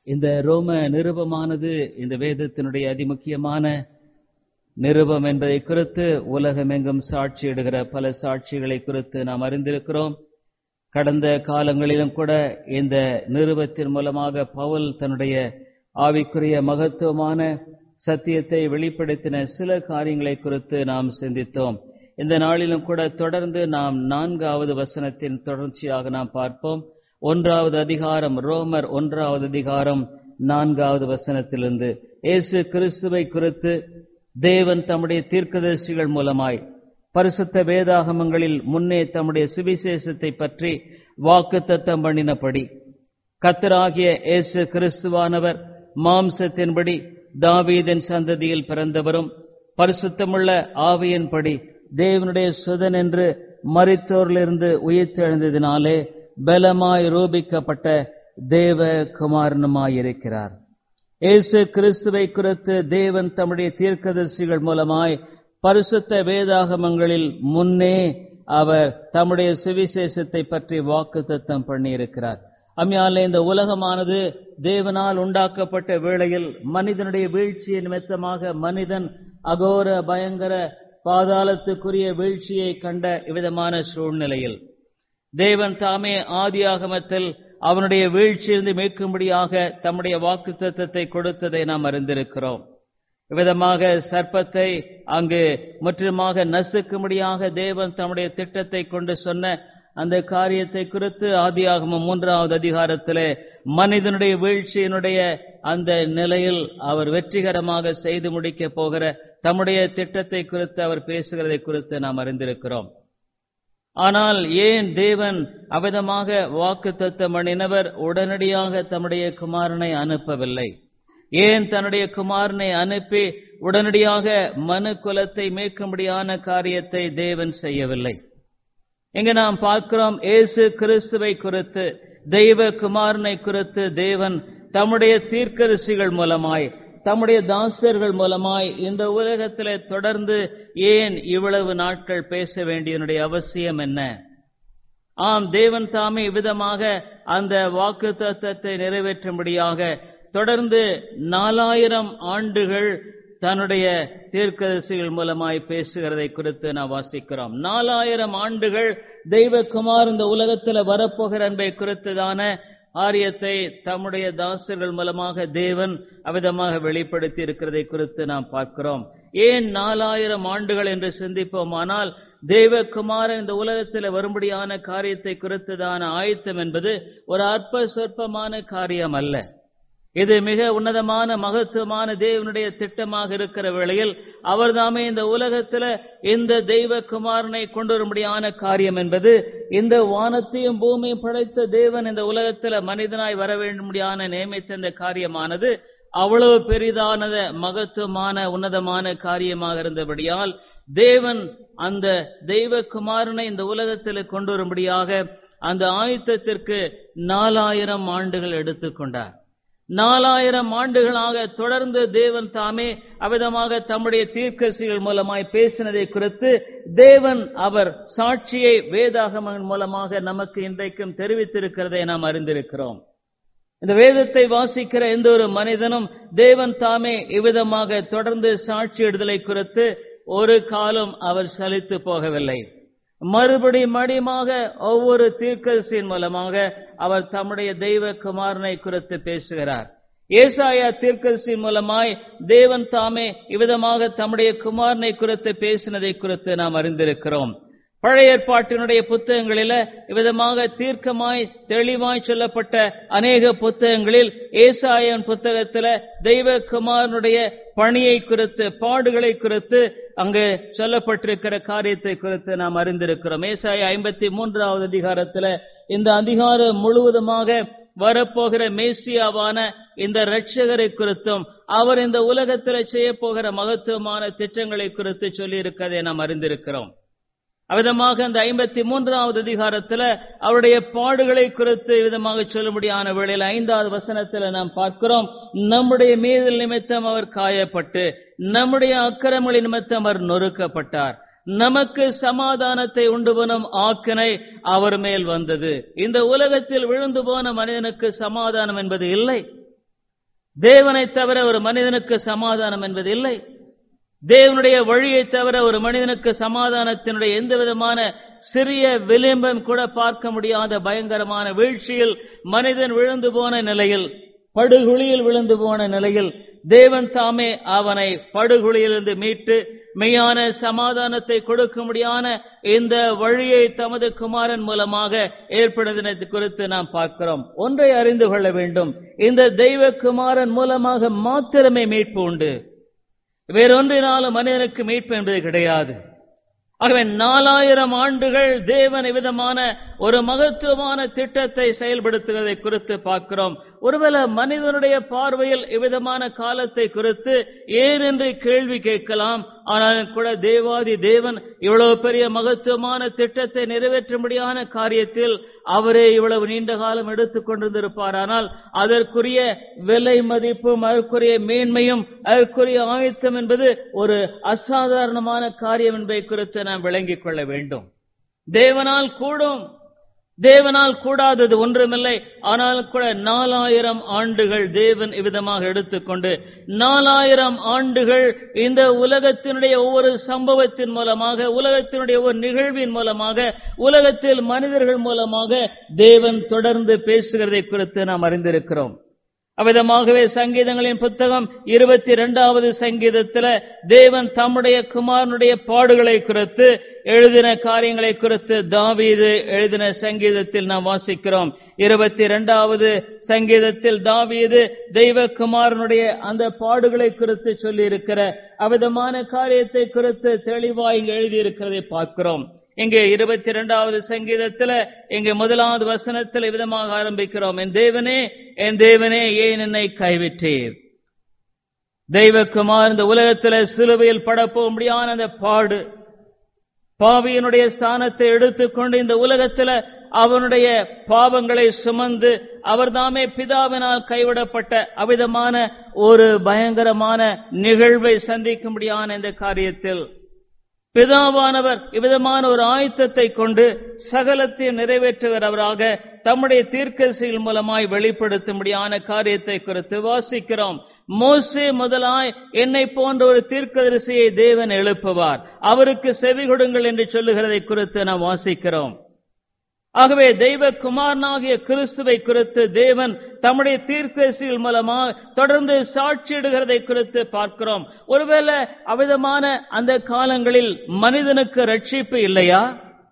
இந்த ரோம நிருபமானது இந்த வேதத்தினுடைய அதிமுக்கியமான நிருபம் என்பதை குறித்து உலகமெங்கும் சாட்சியிடுகிற பல சாட்சிகளை குறித்து நாம் அறிந்திருக்கிறோம் கடந்த காலங்களிலும் கூட இந்த நிருபத்தின் மூலமாக பவுல் தன்னுடைய ஆவிக்குரிய மகத்துவமான சத்தியத்தை வெளிப்படுத்தின சில காரியங்களை குறித்து நாம் சிந்தித்தோம் இந்த நாளிலும் கூட தொடர்ந்து நாம் நான்காவது வசனத்தின் தொடர்ச்சியாக நாம் பார்ப்போம் ஒன்றாவது அதிகாரம் ரோமர் ஒன்றாவது அதிகாரம் நான்காவது வசனத்திலிருந்து இயேசு கிறிஸ்துவை குறித்து தேவன் தம்முடைய தீர்க்கதரிசிகள் மூலமாய் பரிசுத்த வேதாகமங்களில் முன்னே தம்முடைய சுவிசேஷத்தை பற்றி வாக்கு தத்தம் பண்ணினபடி கத்தராகிய இயேசு கிறிஸ்துவானவர் மாம்சத்தின்படி தாவீதின் சந்ததியில் பிறந்தவரும் பரிசுத்தமுள்ள ஆவியின்படி தேவனுடைய சுதன் என்று மறித்தோரிலிருந்து உயிர்த்தெழுந்ததினாலே பலமாய் ரூபிக்கப்பட்ட தேவ குமாரனுமாயிருக்கிறார் இயேசு கிறிஸ்துவை குறித்து தேவன் தம்முடைய தீர்க்கதரிசிகள் மூலமாய் பரிசுத்த வேதாகமங்களில் முன்னே அவர் தம்முடைய சுவிசேஷத்தை பற்றி வாக்கு தத்தம் பண்ணியிருக்கிறார் அம்மையால இந்த உலகமானது தேவனால் உண்டாக்கப்பட்ட வேளையில் மனிதனுடைய வீழ்ச்சியை நிமித்தமாக மனிதன் அகோர பயங்கர பாதாளத்துக்குரிய வீழ்ச்சியை கண்ட இவ்விதமான சூழ்நிலையில் தேவன் தாமே ஆதியாகமத்தில் அவனுடைய வீழ்ச்சியிலிருந்து மீட்கும்படியாக தம்முடைய வாக்கு தத்தத்தை கொடுத்ததை நாம் அறிந்திருக்கிறோம் விதமாக சர்ப்பத்தை அங்கு முற்றிலுமாக நசுக்கும்படியாக தேவன் தம்முடைய திட்டத்தை கொண்டு சொன்ன அந்த காரியத்தை குறித்து ஆதியாகமம் மூன்றாவது அதிகாரத்திலே மனிதனுடைய வீழ்ச்சியினுடைய அந்த நிலையில் அவர் வெற்றிகரமாக செய்து முடிக்க போகிற தம்முடைய திட்டத்தை குறித்து அவர் பேசுகிறதை குறித்து நாம் அறிந்திருக்கிறோம் ஆனால் ஏன் தேவன் அவிதமாக வாக்கு தத்தம் பண்ணினவர் உடனடியாக தம்முடைய குமாரனை அனுப்பவில்லை ஏன் தன்னுடைய குமாரனை அனுப்பி உடனடியாக மனு குலத்தை மீட்கும்படியான காரியத்தை தேவன் செய்யவில்லை இங்கு நாம் பார்க்கிறோம் இயேசு கிறிஸ்துவை குறித்து தெய்வ குமாரனை குறித்து தேவன் தம்முடைய தீர்க்கரிசிகள் மூலமாய் தம்முடைய தாசர்கள் மூலமாய் இந்த உலகத்திலே தொடர்ந்து ஏன் இவ்வளவு நாட்கள் பேச வேண்டியனுடைய அவசியம் என்ன ஆம் தேவன் தாமே விதமாக அந்த வாக்கு தத்துவத்தை நிறைவேற்றும்படியாக தொடர்ந்து நாலாயிரம் ஆண்டுகள் தன்னுடைய தீர்க்கதரிசிகள் மூலமாய் பேசுகிறதை குறித்து நாம் வாசிக்கிறோம் நாலாயிரம் ஆண்டுகள் தெய்வகுமார் இந்த உலகத்தில் வரப்போகிற அன்பை குறித்துதான ஆரியத்தை தம்முடைய தாசர்கள் மூலமாக தேவன் அவிதமாக வெளிப்படுத்தி இருக்கிறதை குறித்து நாம் பார்க்கிறோம் ஏன் நாலாயிரம் ஆண்டுகள் என்று சிந்திப்போமானால் தேவகுமாரன் இந்த உலகத்தில் வரும்படியான காரியத்தை குறித்துதான ஆயத்தம் என்பது ஒரு அற்ப சொற்பமான காரியம் அல்ல இது மிக உன்னதமான மகத்துவமான தேவனுடைய திட்டமாக இருக்கிற வேளையில் அவர்தாமே இந்த உலகத்துல இந்த தெய்வ குமாரனை கொண்டு வரும்படியான காரியம் என்பது இந்த வானத்தையும் பூமியும் படைத்த தேவன் இந்த உலகத்துல மனிதனாய் வர வேண்டும்படியான நியமித்த இந்த காரியமானது அவ்வளவு பெரிதானத மகத்துவமான உன்னதமான காரியமாக இருந்தபடியால் தேவன் அந்த தெய்வ குமாரனை இந்த உலகத்தில் கொண்டு வரும்படியாக அந்த ஆயுத்தத்திற்கு நாலாயிரம் ஆண்டுகள் எடுத்துக்கொண்டார் நாலாயிரம் ஆண்டுகளாக தொடர்ந்து தேவன் தாமே அவிதமாக தம்முடைய தீர்க்கசிகள் மூலமாய் பேசினதை குறித்து தேவன் அவர் சாட்சியை வேதாகமன் மூலமாக நமக்கு இன்றைக்கும் தெரிவித்திருக்கிறதை நாம் அறிந்திருக்கிறோம் இந்த வேதத்தை வாசிக்கிற எந்த ஒரு மனிதனும் தேவன் தாமே இவ்விதமாக தொடர்ந்து சாட்சியிடுதலை குறித்து ஒரு காலம் அவர் சலித்து போகவில்லை மறுபடி மடிமாக ஒவ்வொரு தீர்க்கதரிசியின் மூலமாக அவர் தம்முடைய தெய்வ குமாரனை குறித்து பேசுகிறார் ஏசாயா தீர்க்கதரிசியின் மூலமாய் தேவன் தாமே இவ்விதமாக தம்முடைய குமாரனை குறித்து பேசினதை குறித்து நாம் அறிந்திருக்கிறோம் பழைய ஏற்பாட்டினுடைய புத்தகங்களில இவ்விதமாக தீர்க்கமாய் தெளிவாய் சொல்லப்பட்ட அநேக புத்தகங்களில் ஏசாயன் புத்தகத்துல தெய்வ குமாரனுடைய பணியை குறித்து பாடுகளை குறித்து அங்கு சொல்லப்பட்டிருக்கிற காரியத்தை குறித்து நாம் அறிந்திருக்கிறோம் ஏசாய ஐம்பத்தி மூன்றாவது அதிகாரத்துல இந்த அதிகாரம் முழுவதுமாக வரப்போகிற மேசியாவான இந்த ரட்சகரை குறித்தும் அவர் இந்த உலகத்தில் செய்ய போகிற மகத்துவமான திட்டங்களை குறித்து சொல்லி இருக்கிறதை நாம் அறிந்திருக்கிறோம் அவ்விதமாக அந்த ஐம்பத்தி மூன்றாவது அதிகாரத்துல அவருடைய பாடுகளை குறித்து விதமாக சொல்லும்படியான வேளையில் ஐந்தாவது வசனத்துல நாம் பார்க்கிறோம் நம்முடைய மீதல் நிமித்தம் அவர் காயப்பட்டு நம்முடைய அக்கிரமங்களின் நிமித்தம் அவர் நொறுக்கப்பட்டார் நமக்கு சமாதானத்தை உண்டு பண்ணும் ஆக்கினை அவர் மேல் வந்தது இந்த உலகத்தில் விழுந்து போன மனிதனுக்கு சமாதானம் என்பது இல்லை தேவனை தவிர ஒரு மனிதனுக்கு சமாதானம் என்பது இல்லை தேவனுடைய வழியை தவிர ஒரு மனிதனுக்கு சமாதானத்தினுடைய எந்த விதமான சிறிய விளிம்பம் கூட பார்க்க முடியாத பயங்கரமான வீழ்ச்சியில் மனிதன் விழுந்து போன நிலையில் படுகுழியில் விழுந்து போன நிலையில் தேவன் தாமே அவனை படுகுழியிலிருந்து மீட்டு மெய்யான சமாதானத்தை கொடுக்க முடியான இந்த வழியை தமது குமாரன் மூலமாக ஏற்படுத்தினது குறித்து நாம் பார்க்கிறோம் ஒன்றை அறிந்து கொள்ள வேண்டும் இந்த தெய்வ குமாரன் மூலமாக மாத்திரமே மீட்பு உண்டு வேறொன்றினாலும் மனிதனுக்கு மீட்பு என்பது கிடையாது ஆகவே நாலாயிரம் ஆண்டுகள் தேவன் விதமான ஒரு மகத்துவமான திட்டத்தை செயல்படுத்துவதை குறித்து பார்க்கிறோம் ஒருவேளை மனிதனுடைய பார்வையில் இவ்விதமான காலத்தை குறித்து ஏன் என்று கேள்வி கேட்கலாம் ஆனாலும் கூட தேவாதி தேவன் இவ்வளவு பெரிய மகத்துவமான திட்டத்தை நிறைவேற்ற முடியாத காரியத்தில் அவரே இவ்வளவு நீண்ட காலம் எடுத்துக் கொண்டிருந்திருப்பார் ஆனால் அதற்குரிய விலை மதிப்பும் அதற்குரிய மேன்மையும் அதற்குரிய ஆயத்தம் என்பது ஒரு அசாதாரணமான காரியம் என்பதை குறித்து நாம் விளங்கிக் கொள்ள வேண்டும் தேவனால் கூடும் தேவனால் கூடாதது ஒன்றுமில்லை ஆனால் கூட நாலாயிரம் ஆண்டுகள் தேவன் இவ்விதமாக எடுத்துக்கொண்டு நாலாயிரம் ஆண்டுகள் இந்த உலகத்தினுடைய ஒவ்வொரு சம்பவத்தின் மூலமாக உலகத்தினுடைய ஒவ்வொரு நிகழ்வின் மூலமாக உலகத்தில் மனிதர்கள் மூலமாக தேவன் தொடர்ந்து பேசுகிறதை குறித்து நாம் அறிந்திருக்கிறோம் அவ்விதமாகவே சங்கீதங்களின் புத்தகம் இருபத்தி இரண்டாவது சங்கீதத்தில் தேவன் தம்முடைய குமாரனுடைய பாடுகளை குறித்து எழுதின காரியங்களை குறித்து தாவீது எழுதின சங்கீதத்தில் நாம் வாசிக்கிறோம் இருபத்தி இரண்டாவது சங்கீதத்தில் தாவீது தெய்வ குமாரனுடைய அந்த பாடுகளை குறித்து சொல்லி இருக்கிற அவ்விதமான காரியத்தை குறித்து தெளிவாய் இங்கு எழுதியிருக்கிறதை பார்க்கிறோம் இங்கே இருபத்தி இரண்டாவது சங்கீதத்தில் இங்கே முதலாவது வசனத்தில் விதமாக ஆரம்பிக்கிறோம் என் தேவனே என் தேவனே ஏன் என்னை கைவிட்டீர் தெய்வக்குமார் இந்த உலகத்தில் சிலுவையில் படப்போக முடியாத அந்த பாடு பாவியனுடைய ஸ்தானத்தை எடுத்துக்கொண்டு இந்த உலகத்தில் அவனுடைய பாவங்களை சுமந்து அவர்தாமே பிதாவினால் கைவிடப்பட்ட அவிதமான ஒரு பயங்கரமான நிகழ்வை சந்திக்க முடியாத இந்த காரியத்தில் பிதாவானவர் இவ்விதமான ஒரு ஆயத்தத்தை கொண்டு சகலத்தையும் நிறைவேற்றுகிறவராக தம்முடைய தீர்க்கசிகள் மூலமாய் வெளிப்படுத்தும்படியான காரியத்தை குறித்து வாசிக்கிறோம் மோசே முதலாய் என்னை போன்ற ஒரு தீர்க்கதரிசியை தேவன் எழுப்புவார் அவருக்கு செவி கொடுங்கள் என்று சொல்லுகிறதை குறித்து நாம் வாசிக்கிறோம் ஆகவே தெய்வ குமாரனாகிய கிறிஸ்துவை குறித்து தேவன் தம்முடைய தீர்க்கசிகள் மூலமாக தொடர்ந்து சாட்சியிடுகிறதை குறித்து பார்க்கிறோம் ஒருவேளை அவிதமான அந்த காலங்களில் மனிதனுக்கு ரட்சிப்பு இல்லையா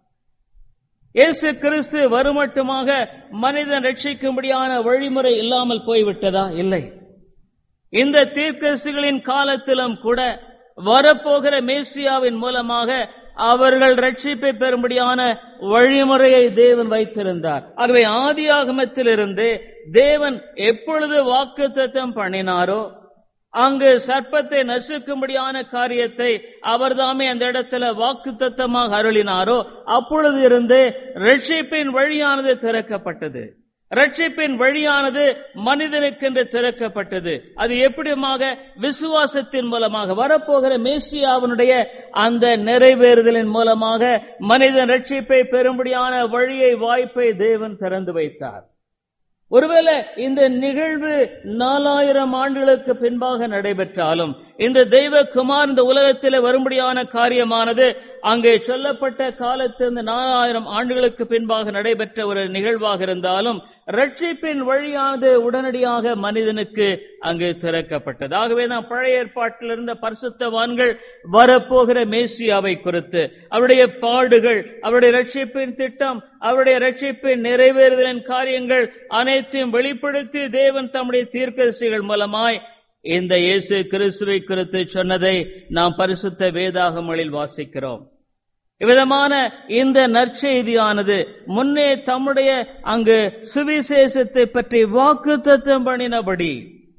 இயேசு கிறிஸ்து வருமட்டுமாக மனிதன் ரட்சிக்கும்படியான வழிமுறை இல்லாமல் போய்விட்டதா இல்லை இந்த தீர்க்கசிகளின் காலத்திலும் கூட வரப்போகிற மேசியாவின் மூலமாக அவர்கள் ரட்சிப்பை பெறும்படியான வழிமுறையை தேவன் வைத்திருந்தார் ஆகவே ஆதி ஆகமத்திலிருந்து தேவன் எப்பொழுது வாக்கு தத்தம் பண்ணினாரோ அங்கு சர்ப்பத்தை நசுக்கும்படியான காரியத்தை அவர்தாமே அந்த இடத்துல வாக்கு தத்தமாக அருளினாரோ அப்பொழுது இருந்து ரட்சிப்பின் வழியானது திறக்கப்பட்டது ரட்சிப்பின் வழியானது மனிதனுக்கென்று திறக்கப்பட்டது அது எப்படிமாக விசுவாசத்தின் மூலமாக வரப்போகிற மேசியாவினுடைய அந்த நிறைவேறுதலின் மூலமாக மனிதன் ரட்சிப்பை பெறும்படியான வழியை வாய்ப்பை தேவன் திறந்து வைத்தார் ஒருவேளை இந்த நிகழ்வு நாலாயிரம் ஆண்டுகளுக்கு பின்பாக நடைபெற்றாலும் இந்த தெய்வ குமார் இந்த உலகத்தில் வரும்படியான காரியமானது அங்கே சொல்லப்பட்ட காலத்திலிருந்து நாலாயிரம் ஆண்டுகளுக்கு பின்பாக நடைபெற்ற ஒரு நிகழ்வாக இருந்தாலும் ரட்சிப்பின் வழியானது உடனடியாக மனிதனுக்கு அங்கு திறக்கப்பட்டது ஆகவே நாம் பழைய ஏற்பாட்டில் இருந்த பரிசுத்தவான்கள் வரப்போகிற மேசியாவை குறித்து அவருடைய பாடுகள் அவருடைய ரட்சிப்பின் திட்டம் அவருடைய ரட்சிப்பின் நிறைவேறுதலின் காரியங்கள் அனைத்தையும் வெளிப்படுத்தி தேவன் தம்முடைய தீர்க்கதரிசிகள் மூலமாய் இந்த இயேசு கிறிஸ்துவை குறித்து சொன்னதை நாம் பரிசுத்த வேதாகமளில் வாசிக்கிறோம் இவ்விதமான இந்த நற்செய்தியானது முன்னே தம்முடைய அங்கு சுவிசேஷத்தை பற்றி வாக்கு தத்துவம் பண்ணினபடி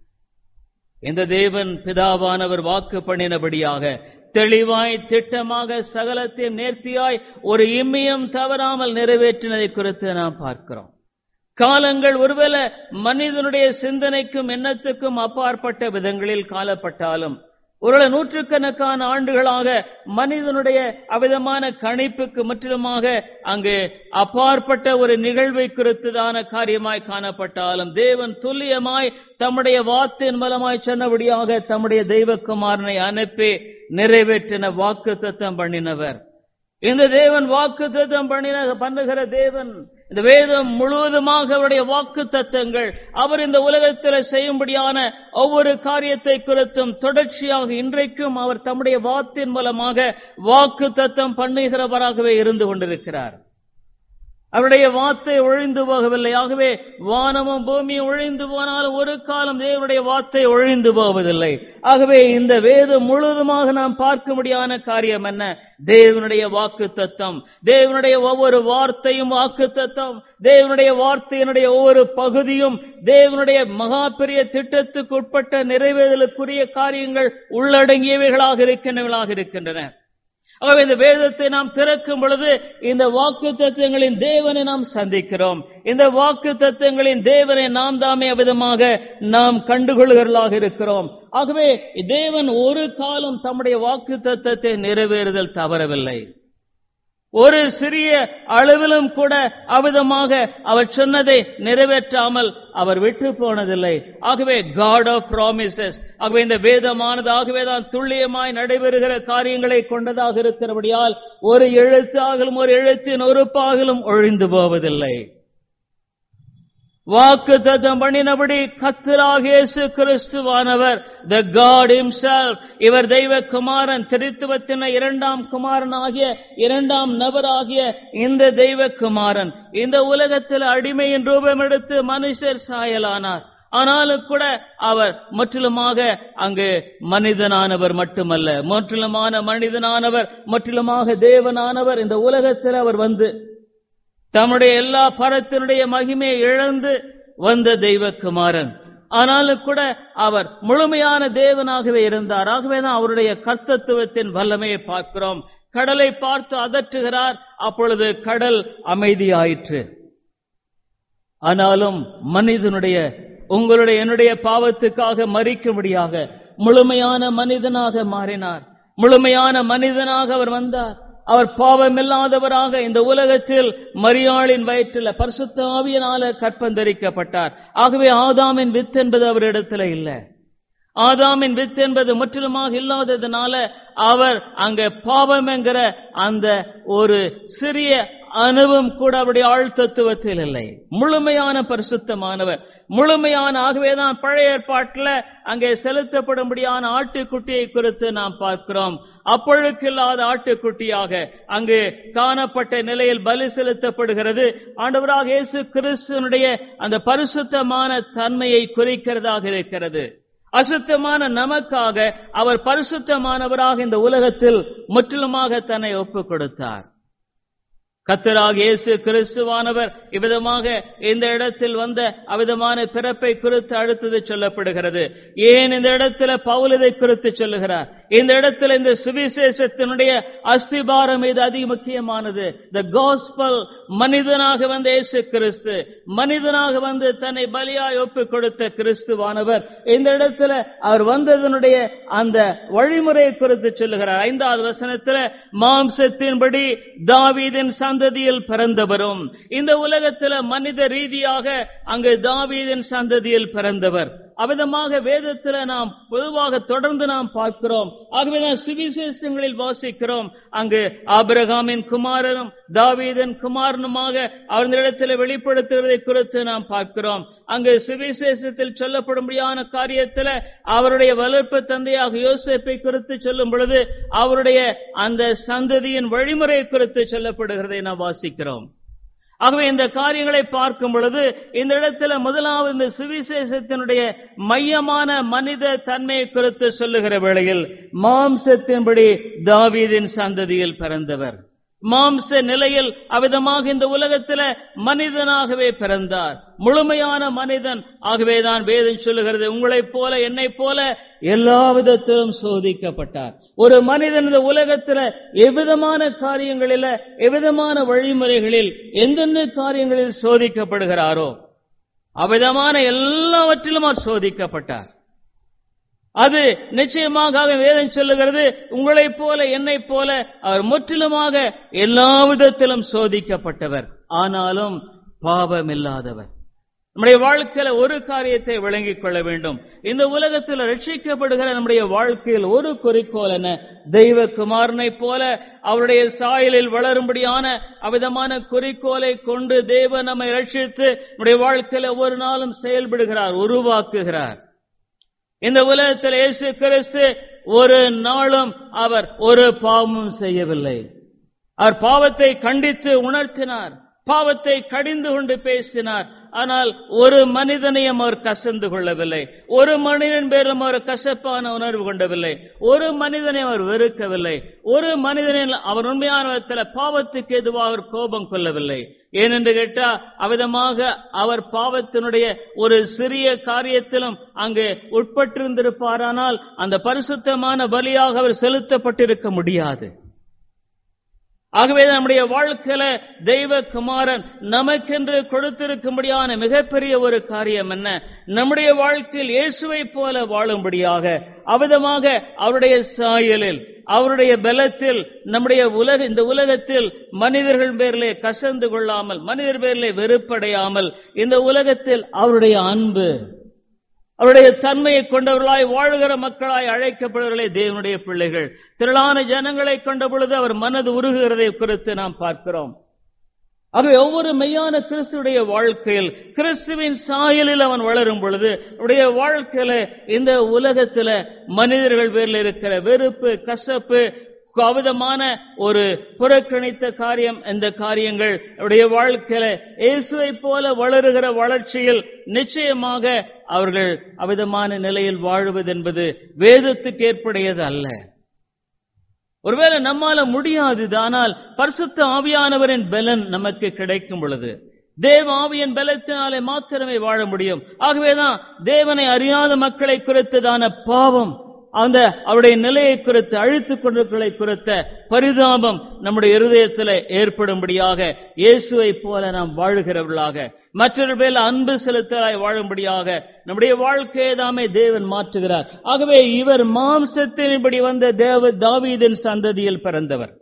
இந்த தேவன் பிதாவானவர் வாக்கு பண்ணினபடியாக தெளிவாய் திட்டமாக சகலத்தையும் நேர்த்தியாய் ஒரு இம்மியம் தவறாமல் நிறைவேற்றினதை குறித்து நாம் பார்க்கிறோம் காலங்கள் ஒருவேளை மனிதனுடைய சிந்தனைக்கும் எண்ணத்துக்கும் அப்பாற்பட்ட விதங்களில் காலப்பட்டாலும் ஒரு நூற்றுக்கணக்கான ஆண்டுகளாக மனிதனுடைய அவிதமான கணிப்புக்கு முற்றிலுமாக அங்கு அப்பாற்பட்ட ஒரு நிகழ்வை குறித்துதான காரியமாய் காணப்பட்டாலும் தேவன் துல்லியமாய் தம்முடைய வாத்தின் மூலமாய் சொன்னபடியாக தம்முடைய தெய்வக்குமாரனை அனுப்பி நிறைவேற்றின வாக்கு தத்தம் பண்ணினவர் இந்த தேவன் வாக்கு தத்தம் பண்ணின பண்ணுகிற தேவன் இந்த வேதம் முழுவதுமாக அவருடைய வாக்கு தத்தங்கள் அவர் இந்த உலகத்தில் செய்யும்படியான ஒவ்வொரு காரியத்தை குறித்தும் தொடர்ச்சியாக இன்றைக்கும் அவர் தம்முடைய வாத்தின் மூலமாக வாக்கு தத்தம் பண்ணுகிறவராகவே இருந்து கொண்டிருக்கிறார் அவருடைய வார்த்தை ஒழிந்து போகவில்லை ஆகவே வானமும் பூமியும் ஒழிந்து போனால் ஒரு காலம் தேவனுடைய வார்த்தை ஒழிந்து போவதில்லை ஆகவே இந்த வேதம் முழுவதுமாக நாம் பார்க்க முடியாத காரியம் என்ன தேவனுடைய வாக்கு தத்தம் தேவனுடைய ஒவ்வொரு வார்த்தையும் வாக்கு தத்தம் தேவனுடைய வார்த்தையினுடைய ஒவ்வொரு பகுதியும் தேவனுடைய மகா பெரிய திட்டத்துக்கு உட்பட்ட நிறைவேறலுக்குரிய காரியங்கள் உள்ளடங்கியவைகளாக இருக்கின்றவர்களாக இருக்கின்றன ஆகவே இந்த வேதத்தை நாம் திறக்கும் பொழுது இந்த வாக்கு தத்துவங்களின் தேவனை நாம் சந்திக்கிறோம் இந்த வாக்கு தத்துவங்களின் தேவனை நாம் தாமே விதமாக நாம் கண்டுகொள்கிறவர்களாக இருக்கிறோம் ஆகவே தேவன் ஒரு காலம் தம்முடைய வாக்கு தத்துவத்தை நிறைவேறுதல் தவறவில்லை ஒரு சிறிய அளவிலும் கூட அவிதமாக அவர் சொன்னதை நிறைவேற்றாமல் அவர் விட்டு போனதில்லை ஆகவே காட் ஆஃப் ப்ராமிசஸ் ஆகவே இந்த வேதமானது ஆகவே தான் துல்லியமாய் நடைபெறுகிற காரியங்களை கொண்டதாக இருக்கிறபடியால் ஒரு எழுத்தாகலும் ஒரு எழுத்தின் ஒருப்பாகலும் ஒழிந்து போவதில்லை வாக்கு தத்தம் பண்ணினபடி கத்தராக இயேசு கிறிஸ்துவானவர் த காட் himself இவர் தெய்வ குமாரன் திருத்துவத்தின இரண்டாம் குமாரன் ஆகிய இரண்டாம் நபராகிய இந்த தெய்வ குமாரன் இந்த உலகத்தில் அடிமையின் ரூபம் எடுத்து மனுஷர் சாயலானார் ஆனாலும் கூட அவர் முற்றிலுமாக அங்கு மனிதனானவர் மட்டுமல்ல முற்றிலுமான மனிதனானவர் முற்றிலுமாக தேவனானவர் இந்த உலகத்தில் அவர் வந்து தம்முடைய எல்லா பரத்தினுடைய மகிமையை இழந்து வந்த தெய்வக்குமாரன் ஆனாலும் கூட அவர் முழுமையான தேவனாகவே இருந்தார் ஆகவேதான் அவருடைய கர்த்தத்துவத்தின் வல்லமையை பார்க்கிறோம் கடலை பார்த்து அதற்றுகிறார் அப்பொழுது கடல் அமைதியாயிற்று ஆனாலும் மனிதனுடைய உங்களுடைய என்னுடைய பாவத்துக்காக மறிக்கும்படியாக முழுமையான மனிதனாக மாறினார் முழுமையான மனிதனாக அவர் வந்தார் அவர் பாவமில்லாதவராக இந்த உலகத்தில் மரியாளின் வயிற்றில் பரிசுத்த ஆவியனால கற்பந்தரிக்கப்பட்டார் ஆகவே ஆதாமின் வித்து என்பது அவரிடத்துல இல்லை ஆதாமின் வித்து என்பது முற்றிலுமாக இல்லாததுனால அவர் அங்க பாவம் என்கிற அந்த ஒரு சிறிய அணுவும் கூட அவருடைய ஆழ்த்தத்துவத்தில் இல்லை முழுமையான பரிசுத்தமானவர் முழுமையான ஆகவேதான் பழைய ஏற்பாட்டில் அங்கே செலுத்தப்படும்படியான ஆட்டுக்குட்டியை குறித்து நாம் பார்க்கிறோம் அப்பொழுக்கில்லாத ஆட்டுக்குட்டியாக அங்கு காணப்பட்ட நிலையில் பலி செலுத்தப்படுகிறது ஆண்டவராக இயேசு கிறிஸ்துவனுடைய அந்த பரிசுத்தமான தன்மையை குறிக்கிறதாக இருக்கிறது அசுத்தமான நமக்காக அவர் பரிசுத்தமானவராக இந்த உலகத்தில் முற்றிலுமாக தன்னை ஒப்புக் கொடுத்தார் கத்தராக இயேசு கிறிஸ்துவானவர் இவ்விதமாக இந்த இடத்தில் வந்த அவிதமான பிறப்பை குறித்து அடுத்தது சொல்லப்படுகிறது ஏன் இந்த இடத்துல பவுல் இதை குறித்து சொல்லுகிறார் இந்த இடத்துல இந்த சுவிசேஷத்தினுடைய அஸ்திபாரம் இது அதிக முக்கியமானது த காஸ்பல் மனிதனாக வந்த இயேசு கிறிஸ்து மனிதனாக வந்து தன்னை பலியாய் ஒப்பு கொடுத்த கிறிஸ்துவானவர் இந்த இடத்துல அவர் வந்ததனுடைய அந்த வழிமுறையை குறித்து சொல்லுகிறார் ஐந்தாவது வசனத்துல மாம்சத்தின்படி தாவீதின் சந்ததியில் பிறந்தவரும் இந்த உலகத்துல மனித ரீதியாக அங்கு தாவீதின் சந்ததியில் பிறந்தவர் அவிதமாக வேதத்துல நாம் பொதுவாக தொடர்ந்து நாம் பார்க்கிறோம் ஆகவேதான் சுவிசேஷங்களில் வாசிக்கிறோம் அங்கு ஆபிரகாமின் குமாரனும் தாவீதன் குமாரனுமாக அவர்களிடத்தில் வெளிப்படுத்துவதை குறித்து நாம் பார்க்கிறோம் அங்கு சுவிசேஷத்தில் சொல்லப்படும்படியான காரியத்தில் அவருடைய வளர்ப்பு தந்தையாக யோசிப்பை குறித்து சொல்லும் பொழுது அவருடைய அந்த சந்ததியின் வழிமுறை குறித்து சொல்லப்படுகிறதை நாம் வாசிக்கிறோம் ஆகவே இந்த காரியங்களை பார்க்கும் பொழுது இந்த இடத்துல முதலாவது இந்த சுவிசேஷத்தினுடைய மையமான மனித தன்மையை குறித்து சொல்லுகிற வேளையில் மாம்சத்தின்படி தாவீதின் சந்ததியில் பிறந்தவர் மாம்ச நிலையில் அவிதமாக இந்த உலகத்தில் மனிதனாகவே பிறந்தார் முழுமையான மனிதன் ஆகவேதான் வேதம் சொல்லுகிறது உங்களைப் போல என்னைப் போல எல்லா விதத்திலும் சோதிக்கப்பட்டார் ஒரு மனிதன் இந்த உலகத்தில் எவ்விதமான காரியங்களில் எவ்விதமான வழிமுறைகளில் எந்தெந்த காரியங்களில் சோதிக்கப்படுகிறாரோ அவ்விதமான எல்லாவற்றிலும் அவர் சோதிக்கப்பட்டார் அது நிச்சயமாக வேதம் சொல்லுகிறது உங்களைப் போல என்னைப் போல அவர் முற்றிலுமாக எல்லா விதத்திலும் சோதிக்கப்பட்டவர் ஆனாலும் பாவமில்லாதவர் நம்முடைய வாழ்க்கையில ஒரு காரியத்தை விளங்கிக் கொள்ள வேண்டும் இந்த உலகத்தில் ரட்சிக்கப்படுகிற நம்முடைய வாழ்க்கையில் ஒரு குறிக்கோள் என தெய்வ குமாரனை போல அவருடைய சாயலில் வளரும்படியான அவிதமான குறிக்கோளை கொண்டு தேவன் நம்மை ரட்சித்து நம்முடைய வாழ்க்கையில ஒரு நாளும் செயல்படுகிறார் உருவாக்குகிறார் இந்த உலகத்தில் இயேசு கிறிஸ்து ஒரு நாளும் அவர் ஒரு பாவமும் செய்யவில்லை அவர் பாவத்தை கண்டித்து உணர்த்தினார் பாவத்தை கடிந்து கொண்டு பேசினார் ஆனால் ஒரு மனிதனையும் அவர் கசந்து கொள்ளவில்லை ஒரு மனிதன் பேரும் அவர் கசப்பான உணர்வு கொண்டவில்லை ஒரு மனிதனை அவர் வெறுக்கவில்லை ஒரு மனிதனில் அவர் உண்மையான விதத்தில் பாவத்துக்கு எதுவாக அவர் கோபம் கொள்ளவில்லை ஏனென்று கேட்டா அவிதமாக அவர் பாவத்தினுடைய ஒரு சிறிய காரியத்திலும் அங்கு உட்பட்டிருந்திருப்பாரானால் அந்த பரிசுத்தமான பலியாக அவர் செலுத்தப்பட்டிருக்க முடியாது ஆகவே நம்முடைய வாழ்க்கையில தெய்வ குமாரன் நமக்கென்று கொடுத்திருக்கும்படியான மிகப்பெரிய ஒரு காரியம் என்ன நம்முடைய வாழ்க்கையில் இயேசுவை போல வாழும்படியாக அவிதமாக அவருடைய சாயலில் அவருடைய பலத்தில் நம்முடைய உலக இந்த உலகத்தில் மனிதர்கள் பேரிலே கசந்து கொள்ளாமல் மனிதர் பேரிலே வெறுப்படையாமல் இந்த உலகத்தில் அவருடைய அன்பு அவருடைய தன்மையை கொண்டவர்களாய் வாழுகிற மக்களாய் அழைக்கப்படுவர்களே தேவனுடைய பிள்ளைகள் திரளான ஜனங்களை கொண்ட பொழுது அவர் மனது உருகுகிறதை குறித்து நாம் பார்க்கிறோம் ஆகவே ஒவ்வொரு மெய்யான கிறிஸ்துடைய வாழ்க்கையில் கிறிஸ்துவின் சாயலில் அவன் வளரும் பொழுது அவருடைய வாழ்க்கையில இந்த உலகத்துல மனிதர்கள் பேரில் இருக்கிற வெறுப்பு கசப்பு அவிதமான ஒரு புறக்கணித்த காரியம் இந்த காரியங்கள் அவருடைய வாழ்க்கையில இயேசுவை போல வளருகிற வளர்ச்சியில் நிச்சயமாக அவர்கள் அவிதமான நிலையில் வாழ்வது என்பது வேதத்துக்கு ஏற்புடையது அல்ல ஒருவேளை நம்மால முடியாது ஆனால் பரிசுத்த ஆவியானவரின் பலன் நமக்கு கிடைக்கும் பொழுது தேவ ஆவியின் பலத்தினாலே மாத்திரமே வாழ முடியும் ஆகவேதான் தேவனை அறியாத மக்களை குறித்ததான பாவம் அந்த அவருடைய நிலையை குறித்து அழித்துக் கொண்டிருக்களை குறித்த பரிதாபம் நம்முடைய இருதயத்தில் ஏற்படும்படியாக இயேசுவை போல நாம் வாழுகிறவர்களாக மற்றொரு பேர் அன்பு செலுத்தலாய் வாழும்படியாக நம்முடைய வாழ்க்கையை தாமே தேவன் மாற்றுகிறார் ஆகவே இவர் மாம்சத்தின்படி வந்த தேவ தாவீதின் சந்ததியில் பிறந்தவர்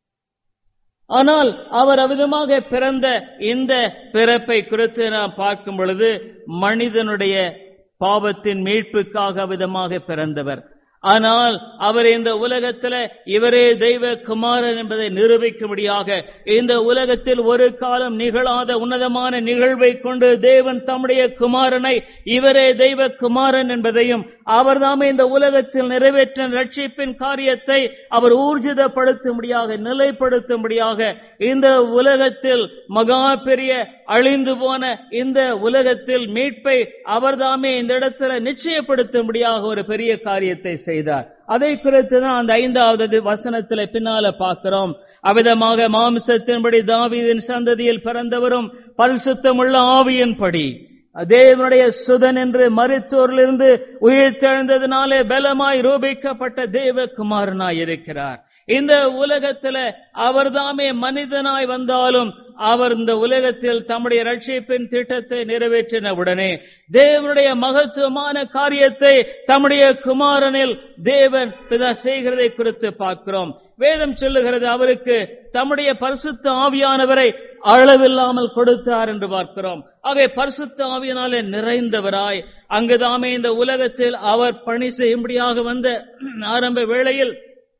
ஆனால் அவர் அவிதமாக பிறந்த இந்த பிறப்பை குறித்து நாம் பார்க்கும் பொழுது மனிதனுடைய பாவத்தின் மீட்புக்காக விதமாக பிறந்தவர் ஆனால் அவர் இந்த உலகத்தில் இவரே தெய்வ குமாரன் என்பதை நிரூபிக்கும்படியாக இந்த உலகத்தில் ஒரு காலம் நிகழாத உன்னதமான நிகழ்வை கொண்டு தேவன் தம்முடைய குமாரனை இவரே தெய்வ குமாரன் என்பதையும் அவர்தாமே இந்த உலகத்தில் நிறைவேற்ற ரட்சிப்பின் காரியத்தை அவர் ஊர்ஜிதப்படுத்தும்படியாக நிலைப்படுத்தும்படியாக இந்த உலகத்தில் மகா பெரிய அழிந்து போன இந்த உலகத்தில் மீட்பை அவர்தாமே இந்த இடத்துல நிச்சயப்படுத்தும்படியாக ஒரு பெரிய காரியத்தை செய்தார் அதை குறித்து தான் அந்த ஐந்தாவது வசனத்துல பின்னால பார்க்கிறோம் அவிதமாக மாம்சத்தின்படி தாவீதின் சந்ததியில் பிறந்தவரும் பரிசுத்தமுள்ள ஆவியின்படி தேவனுடைய சுதன் என்று மருத்துவரிலிருந்து உயிர் தெழுந்ததினாலே பலமாய் ரூபிக்கப்பட்ட தேவகுமாரனாய் இருக்கிறார் இந்த உலகத்துல அவர்தாமே மனிதனாய் வந்தாலும் அவர் இந்த உலகத்தில் தம்முடைய ரட்சிப்பின் திட்டத்தை நிறைவேற்றின உடனே தேவனுடைய மகத்துவமான காரியத்தை தம்முடைய குமாரனில் தேவன் பிதா செய்கிறதை குறித்து பார்க்கிறோம் வேதம் சொல்லுகிறது அவருக்கு தம்முடைய பரிசுத்த ஆவியானவரை அளவில்லாமல் கொடுத்தார் என்று பார்க்கிறோம் ஆகவே பரிசுத்த ஆவியினாலே நிறைந்தவராய் அங்குதாமே இந்த உலகத்தில் அவர் பணி செய்யும்படியாக வந்த ஆரம்ப வேளையில்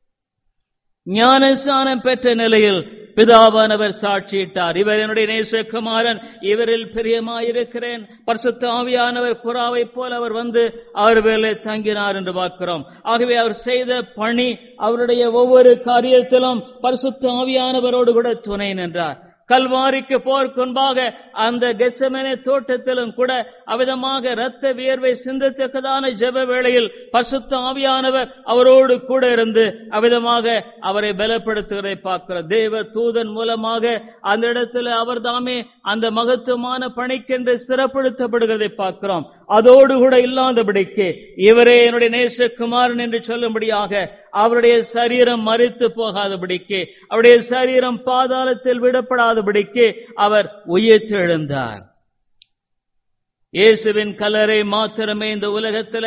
ஞானஸ்தானம் பெற்ற நிலையில் பிதாவானவர் சாட்சியிட்டார் இவர் என்னுடைய நேசகுமாரன் இவரில் பிரியமாயிருக்கிறேன் பரிசுத்த ஆவியானவர் புறாவை போல அவர் வந்து அவர் வேலை தங்கினார் என்று பார்க்கிறோம் ஆகவே அவர் செய்த பணி அவருடைய ஒவ்வொரு காரியத்திலும் பரிசுத்த ஆவியானவரோடு கூட துணை நின்றார் கல்வாரிக்கு போர்க்கு முன்பாக அந்த கெசமனே தோட்டத்திலும் கூட அவிதமாக ரத்த வியர்வை சிந்தத்தக்கதான ஜெப வேளையில் பசுத்த ஆவியானவர் அவரோடு கூட இருந்து அவிதமாக அவரை பலப்படுத்துவதை பார்க்கிறோம் தேவ தூதன் மூலமாக அந்த இடத்துல அவர் தாமே அந்த மகத்துவமான பணிக்கென்று சிறப்படுத்தப்படுகிறதை பார்க்கிறோம் அதோடு கூட இல்லாதபடிக்கு இவரே என்னுடைய நேசகுமாரன் என்று சொல்லும்படியாக அவருடைய சரீரம் மறித்து போகாதபடிக்கு அவருடைய சரீரம் பாதாளத்தில் விடப்படாதபடிக்கு அவர் உயிர்த்தெழுந்தார் இயேசுவின் கலரை மாத்திரமே இந்த உலகத்துல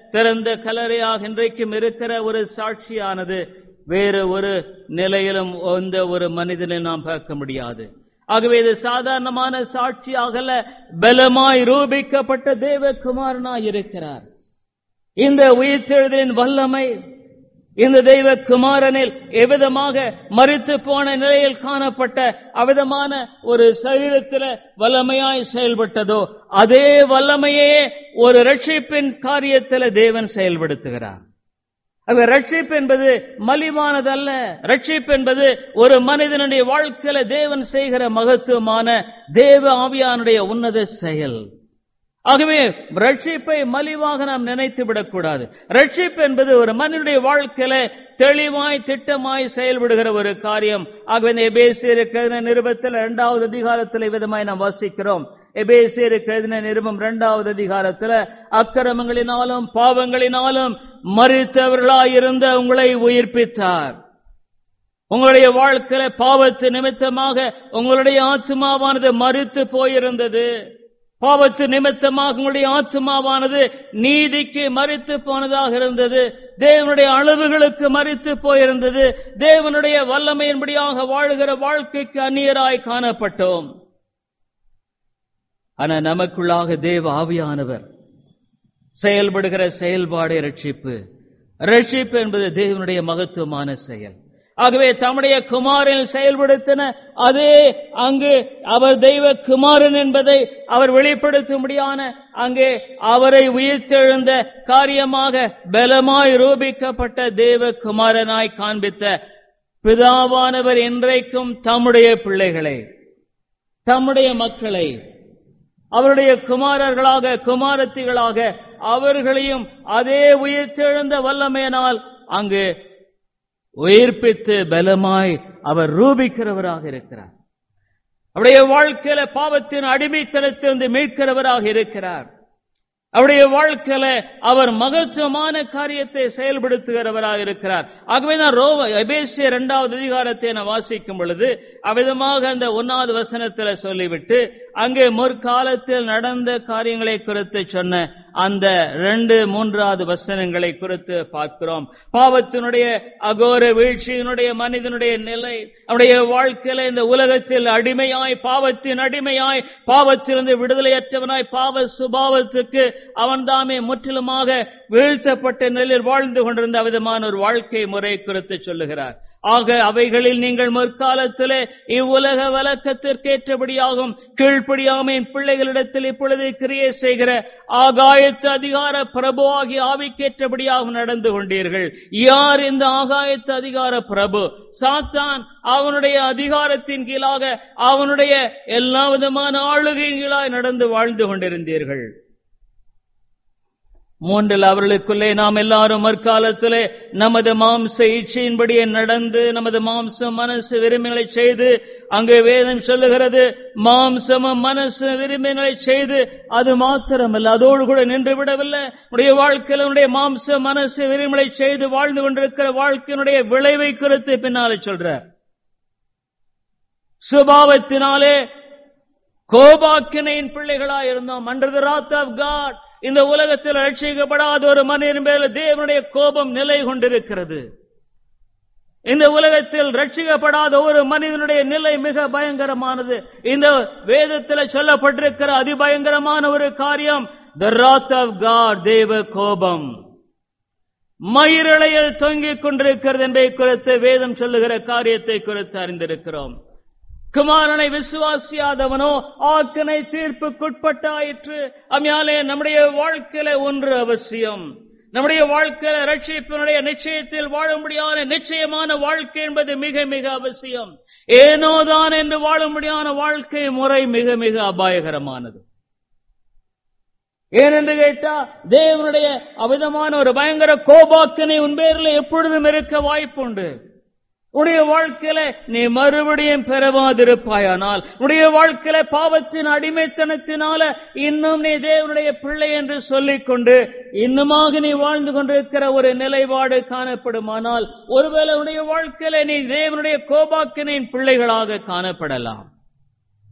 திறந்த கலரையாக இன்றைக்கும் இருக்கிற ஒரு சாட்சியானது வேறு ஒரு நிலையிலும் எந்த ஒரு மனிதனை நாம் பார்க்க முடியாது ஆகவே இது சாதாரணமான சாட்சியாகல பலமாய் ரூபிக்கப்பட்ட தேவகுமாரனாய் இருக்கிறார் இந்த உயிர்த்தெழுதலின் வல்லமை இந்த தெய்வ குமாரனில் எவ்விதமாக மறித்து போன நிலையில் காணப்பட்ட அவ்விதமான ஒரு சரீரத்தில் வல்லமையாய் செயல்பட்டதோ அதே வல்லமையே ஒரு ரட்சிப்பின் காரியத்தில் தேவன் செயல்படுத்துகிறார் ஆக ரட்சிப்பு என்பது மலிவானதல்ல ரட்சிப்பு என்பது ஒரு மனிதனுடைய வாழ்க்கையில தேவன் செய்கிற மகத்துவமான தேவ ஆவியானுடைய உன்னத செயல் ஆகவே ரட்சிப்பை மலிவாக நாம் நினைத்து விடக்கூடாது ரட்சிப்பு என்பது ஒரு மனிதனுடைய வாழ்க்கையில தெளிவாய் திட்டமாய் செயல்படுகிற ஒரு காரியம் ஆகவே இந்த எபேசியர் நிருபத்தில் இரண்டாவது அதிகாரத்தில் விதமாய் நாம் வாசிக்கிறோம் எபேசியருக்கு எழுதின நிருபம் இரண்டாவது அதிகாரத்துல அக்கிரமங்களினாலும் பாவங்களினாலும் மறித்தவர்களாயிருந்த உங்களை உயிர்ப்பித்தார் உங்களுடைய வாழ்க்கையில பாவத்து நிமித்தமாக உங்களுடைய ஆத்மாவானது மறுத்து போயிருந்தது பாவத்து நிமித்தமாக உங்களுடைய ஆத்மாவானது நீதிக்கு மறித்து போனதாக இருந்தது தேவனுடைய அளவுகளுக்கு மறித்து போயிருந்தது தேவனுடைய வல்லமையின்படியாக வாழ்கிற வாழ்க்கைக்கு அந்நியராய் காணப்பட்டோம் ஆனா நமக்குள்ளாக தேவ ஆவியானவர் செயல்படுகிற செயல்பாடு ரட்சிப்பு ரட்சிப்பு என்பது தேவனுடைய மகத்துவமான செயல் ஆகவே தம்முடைய குமாரில் செயல்படுத்தின அதே அங்கு அவர் தெய்வ குமாரன் என்பதை அவர் வெளிப்படுத்தும்படியான அங்கே அவரை உயிர்த்தெழுந்த காரியமாக பலமாய் ரூபிக்கப்பட்ட தேவ குமாரனாய் காண்பித்த பிதாவானவர் என்றைக்கும் தம்முடைய பிள்ளைகளை தம்முடைய மக்களை அவருடைய குமாரர்களாக குமாரத்திகளாக அவர்களையும் அதே உயிர்த்தெழுந்த வல்லமையினால் அங்கு உயிர்ப்பித்து பலமாய் அவர் ரூபிக்கிறவராக இருக்கிறார் அவருடைய வாழ்க்கையில பாவத்தின் அடிமைத்தனத்திலிருந்து மீட்கிறவராக இருக்கிறார் அவருடைய வாழ்க்கையில அவர் மகத்துவமான காரியத்தை செயல்படுத்துகிறவராக இருக்கிறார் ஆகவே நான் ரோம எபேசிய இரண்டாவது அதிகாரத்தை நான் வாசிக்கும் பொழுது அவ்விதமாக அந்த ஒன்னாவது வசனத்துல சொல்லிவிட்டு அங்கே முற்காலத்தில் நடந்த காரியங்களை குறித்து சொன்ன அந்த ரெண்டு மூன்றாவது வசனங்களை குறித்து பார்க்கிறோம் பாவத்தினுடைய அகோர வீழ்ச்சியினுடைய மனிதனுடைய நிலை அவருடைய வாழ்க்கையில இந்த உலகத்தில் அடிமையாய் பாவத்தின் அடிமையாய் பாவத்திலிருந்து விடுதலையற்றவனாய் பாவ சுபாவத்துக்கு அவன் தாமே முற்றிலுமாக வீழ்த்தப்பட்ட நிலையில் வாழ்ந்து கொண்டிருந்த விதமான ஒரு வாழ்க்கை முறை குறித்து சொல்லுகிறார் ஆக அவைகளில் நீங்கள் முற்காலத்திலே இவ்வுலக வழக்கத்திற்கேற்றபடியாகும் கீழ்ப்படியாமையின் பிள்ளைகளிடத்தில் இப்பொழுது கிரியை செய்கிற ஆகாயத்து அதிகார பிரபு ஆகிய ஆவிக்கேற்றபடியாகவும் நடந்து கொண்டீர்கள் யார் இந்த ஆகாயத்து அதிகார பிரபு சாத்தான் அவனுடைய அதிகாரத்தின் கீழாக அவனுடைய எல்லா விதமான ஆளுகையின் கீழாய் நடந்து வாழ்ந்து கொண்டிருந்தீர்கள் மூன்றில் அவர்களுக்குள்ளே நாம் எல்லாரும் மற்காலத்திலே நமது மாம்ச இச்சையின்படியே நடந்து நமது மாம்ச மனசு விரும்பிகளை செய்து அங்கே வேதம் சொல்லுகிறது மாம்சமும் மனசு விரும்பிகளை செய்து அது மாத்திரமல்ல அதோடு கூட நின்று விடவில்லை உடைய வாழ்க்கையில் உடைய மாம்ச மனசு விரும்பிகளை செய்து வாழ்ந்து கொண்டிருக்கிற வாழ்க்கையினுடைய விளைவை குறித்து பின்னாலே சொல்ற சுபாவத்தினாலே கோபாக்கினையின் பிள்ளைகளாய் இருந்தோம் under the wrath of God இந்த உலகத்தில் ரட்சிக்கப்படாத ஒரு மனிதன் மேல தேவனுடைய கோபம் நிலை கொண்டிருக்கிறது இந்த உலகத்தில் ரட்சிக்கப்படாத ஒரு மனிதனுடைய நிலை மிக பயங்கரமானது இந்த வேதத்தில் சொல்லப்பட்டிருக்கிற அதிபயங்கரமான ஒரு காரியம் த ராத் ஆஃப் காட் தேவ கோபம் மயிரளையில் தொங்கிக் கொண்டிருக்கிறது என்பதை குறித்து வேதம் சொல்லுகிற காரியத்தை குறித்து அறிந்திருக்கிறோம் குமாரனை விசுவாசியாதவனோ ஆக்கனை தீர்ப்புக்குட்பட்டாயிற்று அம்மையாலே நம்முடைய வாழ்க்கையில ஒன்று அவசியம் நம்முடைய வாழ்க்கையில ரட்சிப்பினுடைய நிச்சயத்தில் வாழும்படியான நிச்சயமான வாழ்க்கை என்பது மிக மிக அவசியம் ஏனோதான் என்று வாழும்படியான வாழ்க்கை முறை மிக மிக அபாயகரமானது ஏனென்று கேட்டா தேவனுடைய அவிதமான ஒரு பயங்கர கோபாக்கனை உன் பேரில் எப்பொழுதும் இருக்க வாய்ப்புண்டு உடைய வாழ்க்கையில நீ மறுபடியும் பெறவாதிருப்பாயானால் உடைய வாழ்க்கையில பாவத்தின் அடிமைத்தனத்தினால இன்னும் நீ தேவனுடைய பிள்ளை என்று சொல்லிக்கொண்டு இன்னுமாக நீ வாழ்ந்து கொண்டிருக்கிற ஒரு நிலைப்பாடு காணப்படுமானால் ஒருவேளை உடைய வாழ்க்கையில நீ தேவனுடைய கோபாக்கினின் பிள்ளைகளாக காணப்படலாம்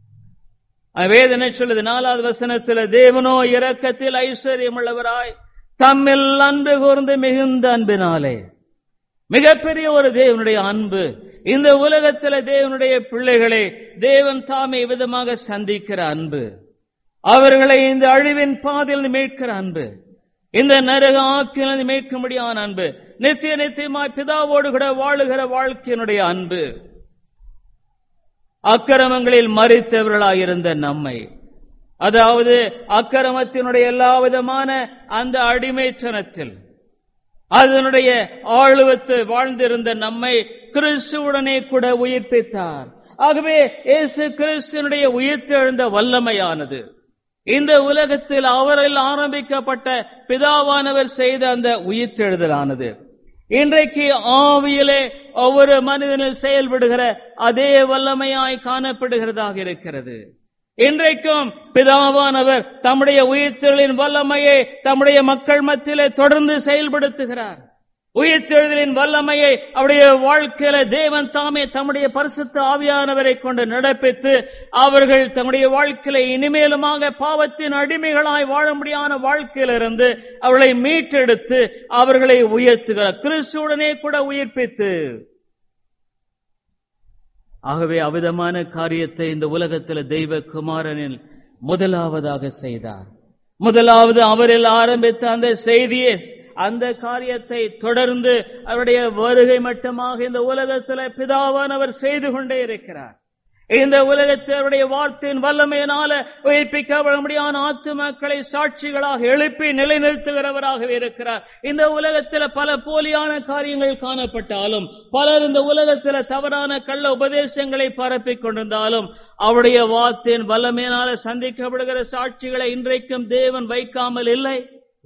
வேதனை சொல்லுது நாலாவது வசனத்தில் தேவனோ இரக்கத்தில் ஐஸ்வர்யம் உள்ளவராய் தம்மில் அன்பு கூர்ந்து மிகுந்த அன்பினாலே மிகப்பெரிய ஒரு தேவனுடைய அன்பு இந்த உலகத்தில் தேவனுடைய பிள்ளைகளை தேவன் தாமே விதமாக சந்திக்கிற அன்பு அவர்களை இந்த அழிவின் பாதையில் மீட்கிற அன்பு இந்த நரக ஆக்கிலிருந்து மீட்க முடியாத அன்பு நித்திய நித்தியமாய் பிதாவோடு கூட வாழுகிற வாழ்க்கையினுடைய அன்பு அக்கிரமங்களில் மறித்தவர்களாயிருந்த நம்மை அதாவது அக்கிரமத்தினுடைய எல்லா விதமான அந்த அடிமைத்தனத்தில் அதனுடைய ஆளுவத்து வாழ்ந்திருந்த நம்மை கிறிஸ்துவுடனே கூட உயிர்ப்பித்தார் ஆகவே இயேசு கிறிஸ்துவனுடைய உயிர்த்தெழுந்த வல்லமையானது இந்த உலகத்தில் அவரில் ஆரம்பிக்கப்பட்ட பிதாவானவர் செய்த அந்த உயிர்த்தெழுதலானது இன்றைக்கு ஆவியிலே ஒவ்வொரு மனிதனில் செயல்படுகிற அதே வல்லமையாய் காணப்படுகிறதாக இருக்கிறது இன்றைக்கும் பிதாவானவர் தம்முடைய உயிர்த்தெழுதலின் வல்லமையை தம்முடைய மக்கள் மத்தியிலே தொடர்ந்து செயல்படுத்துகிறார் உயிர்த்தெழுதலின் வல்லமையை அவருடைய வாழ்க்கையில தேவன் தாமே தம்முடைய பரிசுத்த ஆவியானவரை கொண்டு நடப்பித்து அவர்கள் தம்முடைய வாழ்க்கையில இனிமேலுமாக பாவத்தின் அடிமைகளாய் வாழ முடியாத வாழ்க்கையிலிருந்து அவர்களை மீட்டெடுத்து அவர்களை உயர்த்துகிறார் கிறிஸ்துவுடனே கூட உயிர்ப்பித்து ஆகவே அவிதமான காரியத்தை இந்த உலகத்தில் தெய்வ குமாரனில் முதலாவதாக செய்தார் முதலாவது அவரில் ஆரம்பித்த அந்த செய்தியை அந்த காரியத்தை தொடர்ந்து அவருடைய வருகை மட்டுமாக இந்த உலகத்தில் பிதாவானவர் செய்து கொண்டே இருக்கிறார் இந்த உலகத்தில் அவருடைய வார்த்தையின் வல்லமையினால உயிர்ப்பிக்கப்பட முடியாத ஆத்துமாக்களை சாட்சிகளாக எழுப்பி நிலைநிறுத்துகிறவராகவே இருக்கிறார் இந்த உலகத்தில் பல போலியான காரியங்கள் காணப்பட்டாலும் பலர் இந்த உலகத்தில் தவறான கள்ள உபதேசங்களை பரப்பிக் கொண்டிருந்தாலும் அவருடைய வார்த்தையின் வல்லமையினால சந்திக்கப்படுகிற சாட்சிகளை இன்றைக்கும் தேவன் வைக்காமல் இல்லை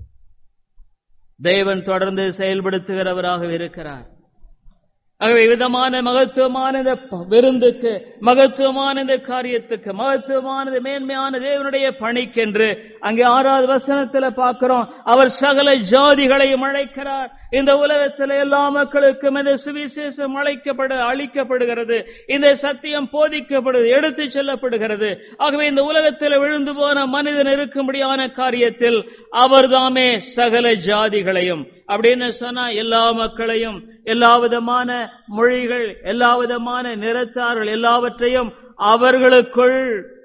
தேவன் தொடர்ந்து செயல்படுத்துகிறவராக இருக்கிறார் ஆகவே விதமான மகத்துவமான இந்த விருந்துக்கு மகத்துவமான இந்த காரியத்துக்கு மகத்துவமானது மேன்மையான தேவனுடைய பணிக்கென்று அங்கே ஆறாவது வசனத்தில் பார்க்கிறோம் அவர் சகல ஜாதிகளையும் அழைக்கிறார் இந்த உலகத்தில் எல்லா மக்களுக்கும் இந்த சுவிசேஷம் அழைக்கப்பட அளிக்கப்படுகிறது இந்த சத்தியம் போதிக்கப்படுது எடுத்து செல்லப்படுகிறது ஆகவே இந்த உலகத்தில் விழுந்து போன மனிதன் இருக்கும்படியான காரியத்தில் அவர்தாமே சகல ஜாதிகளையும் அப்படின்னு சொன்னா எல்லா மக்களையும் எல்லா விதமான மொழிகள் எல்லா விதமான நிறச்சார்கள் எல்லாவற்றையும் அவர்களுக்குள்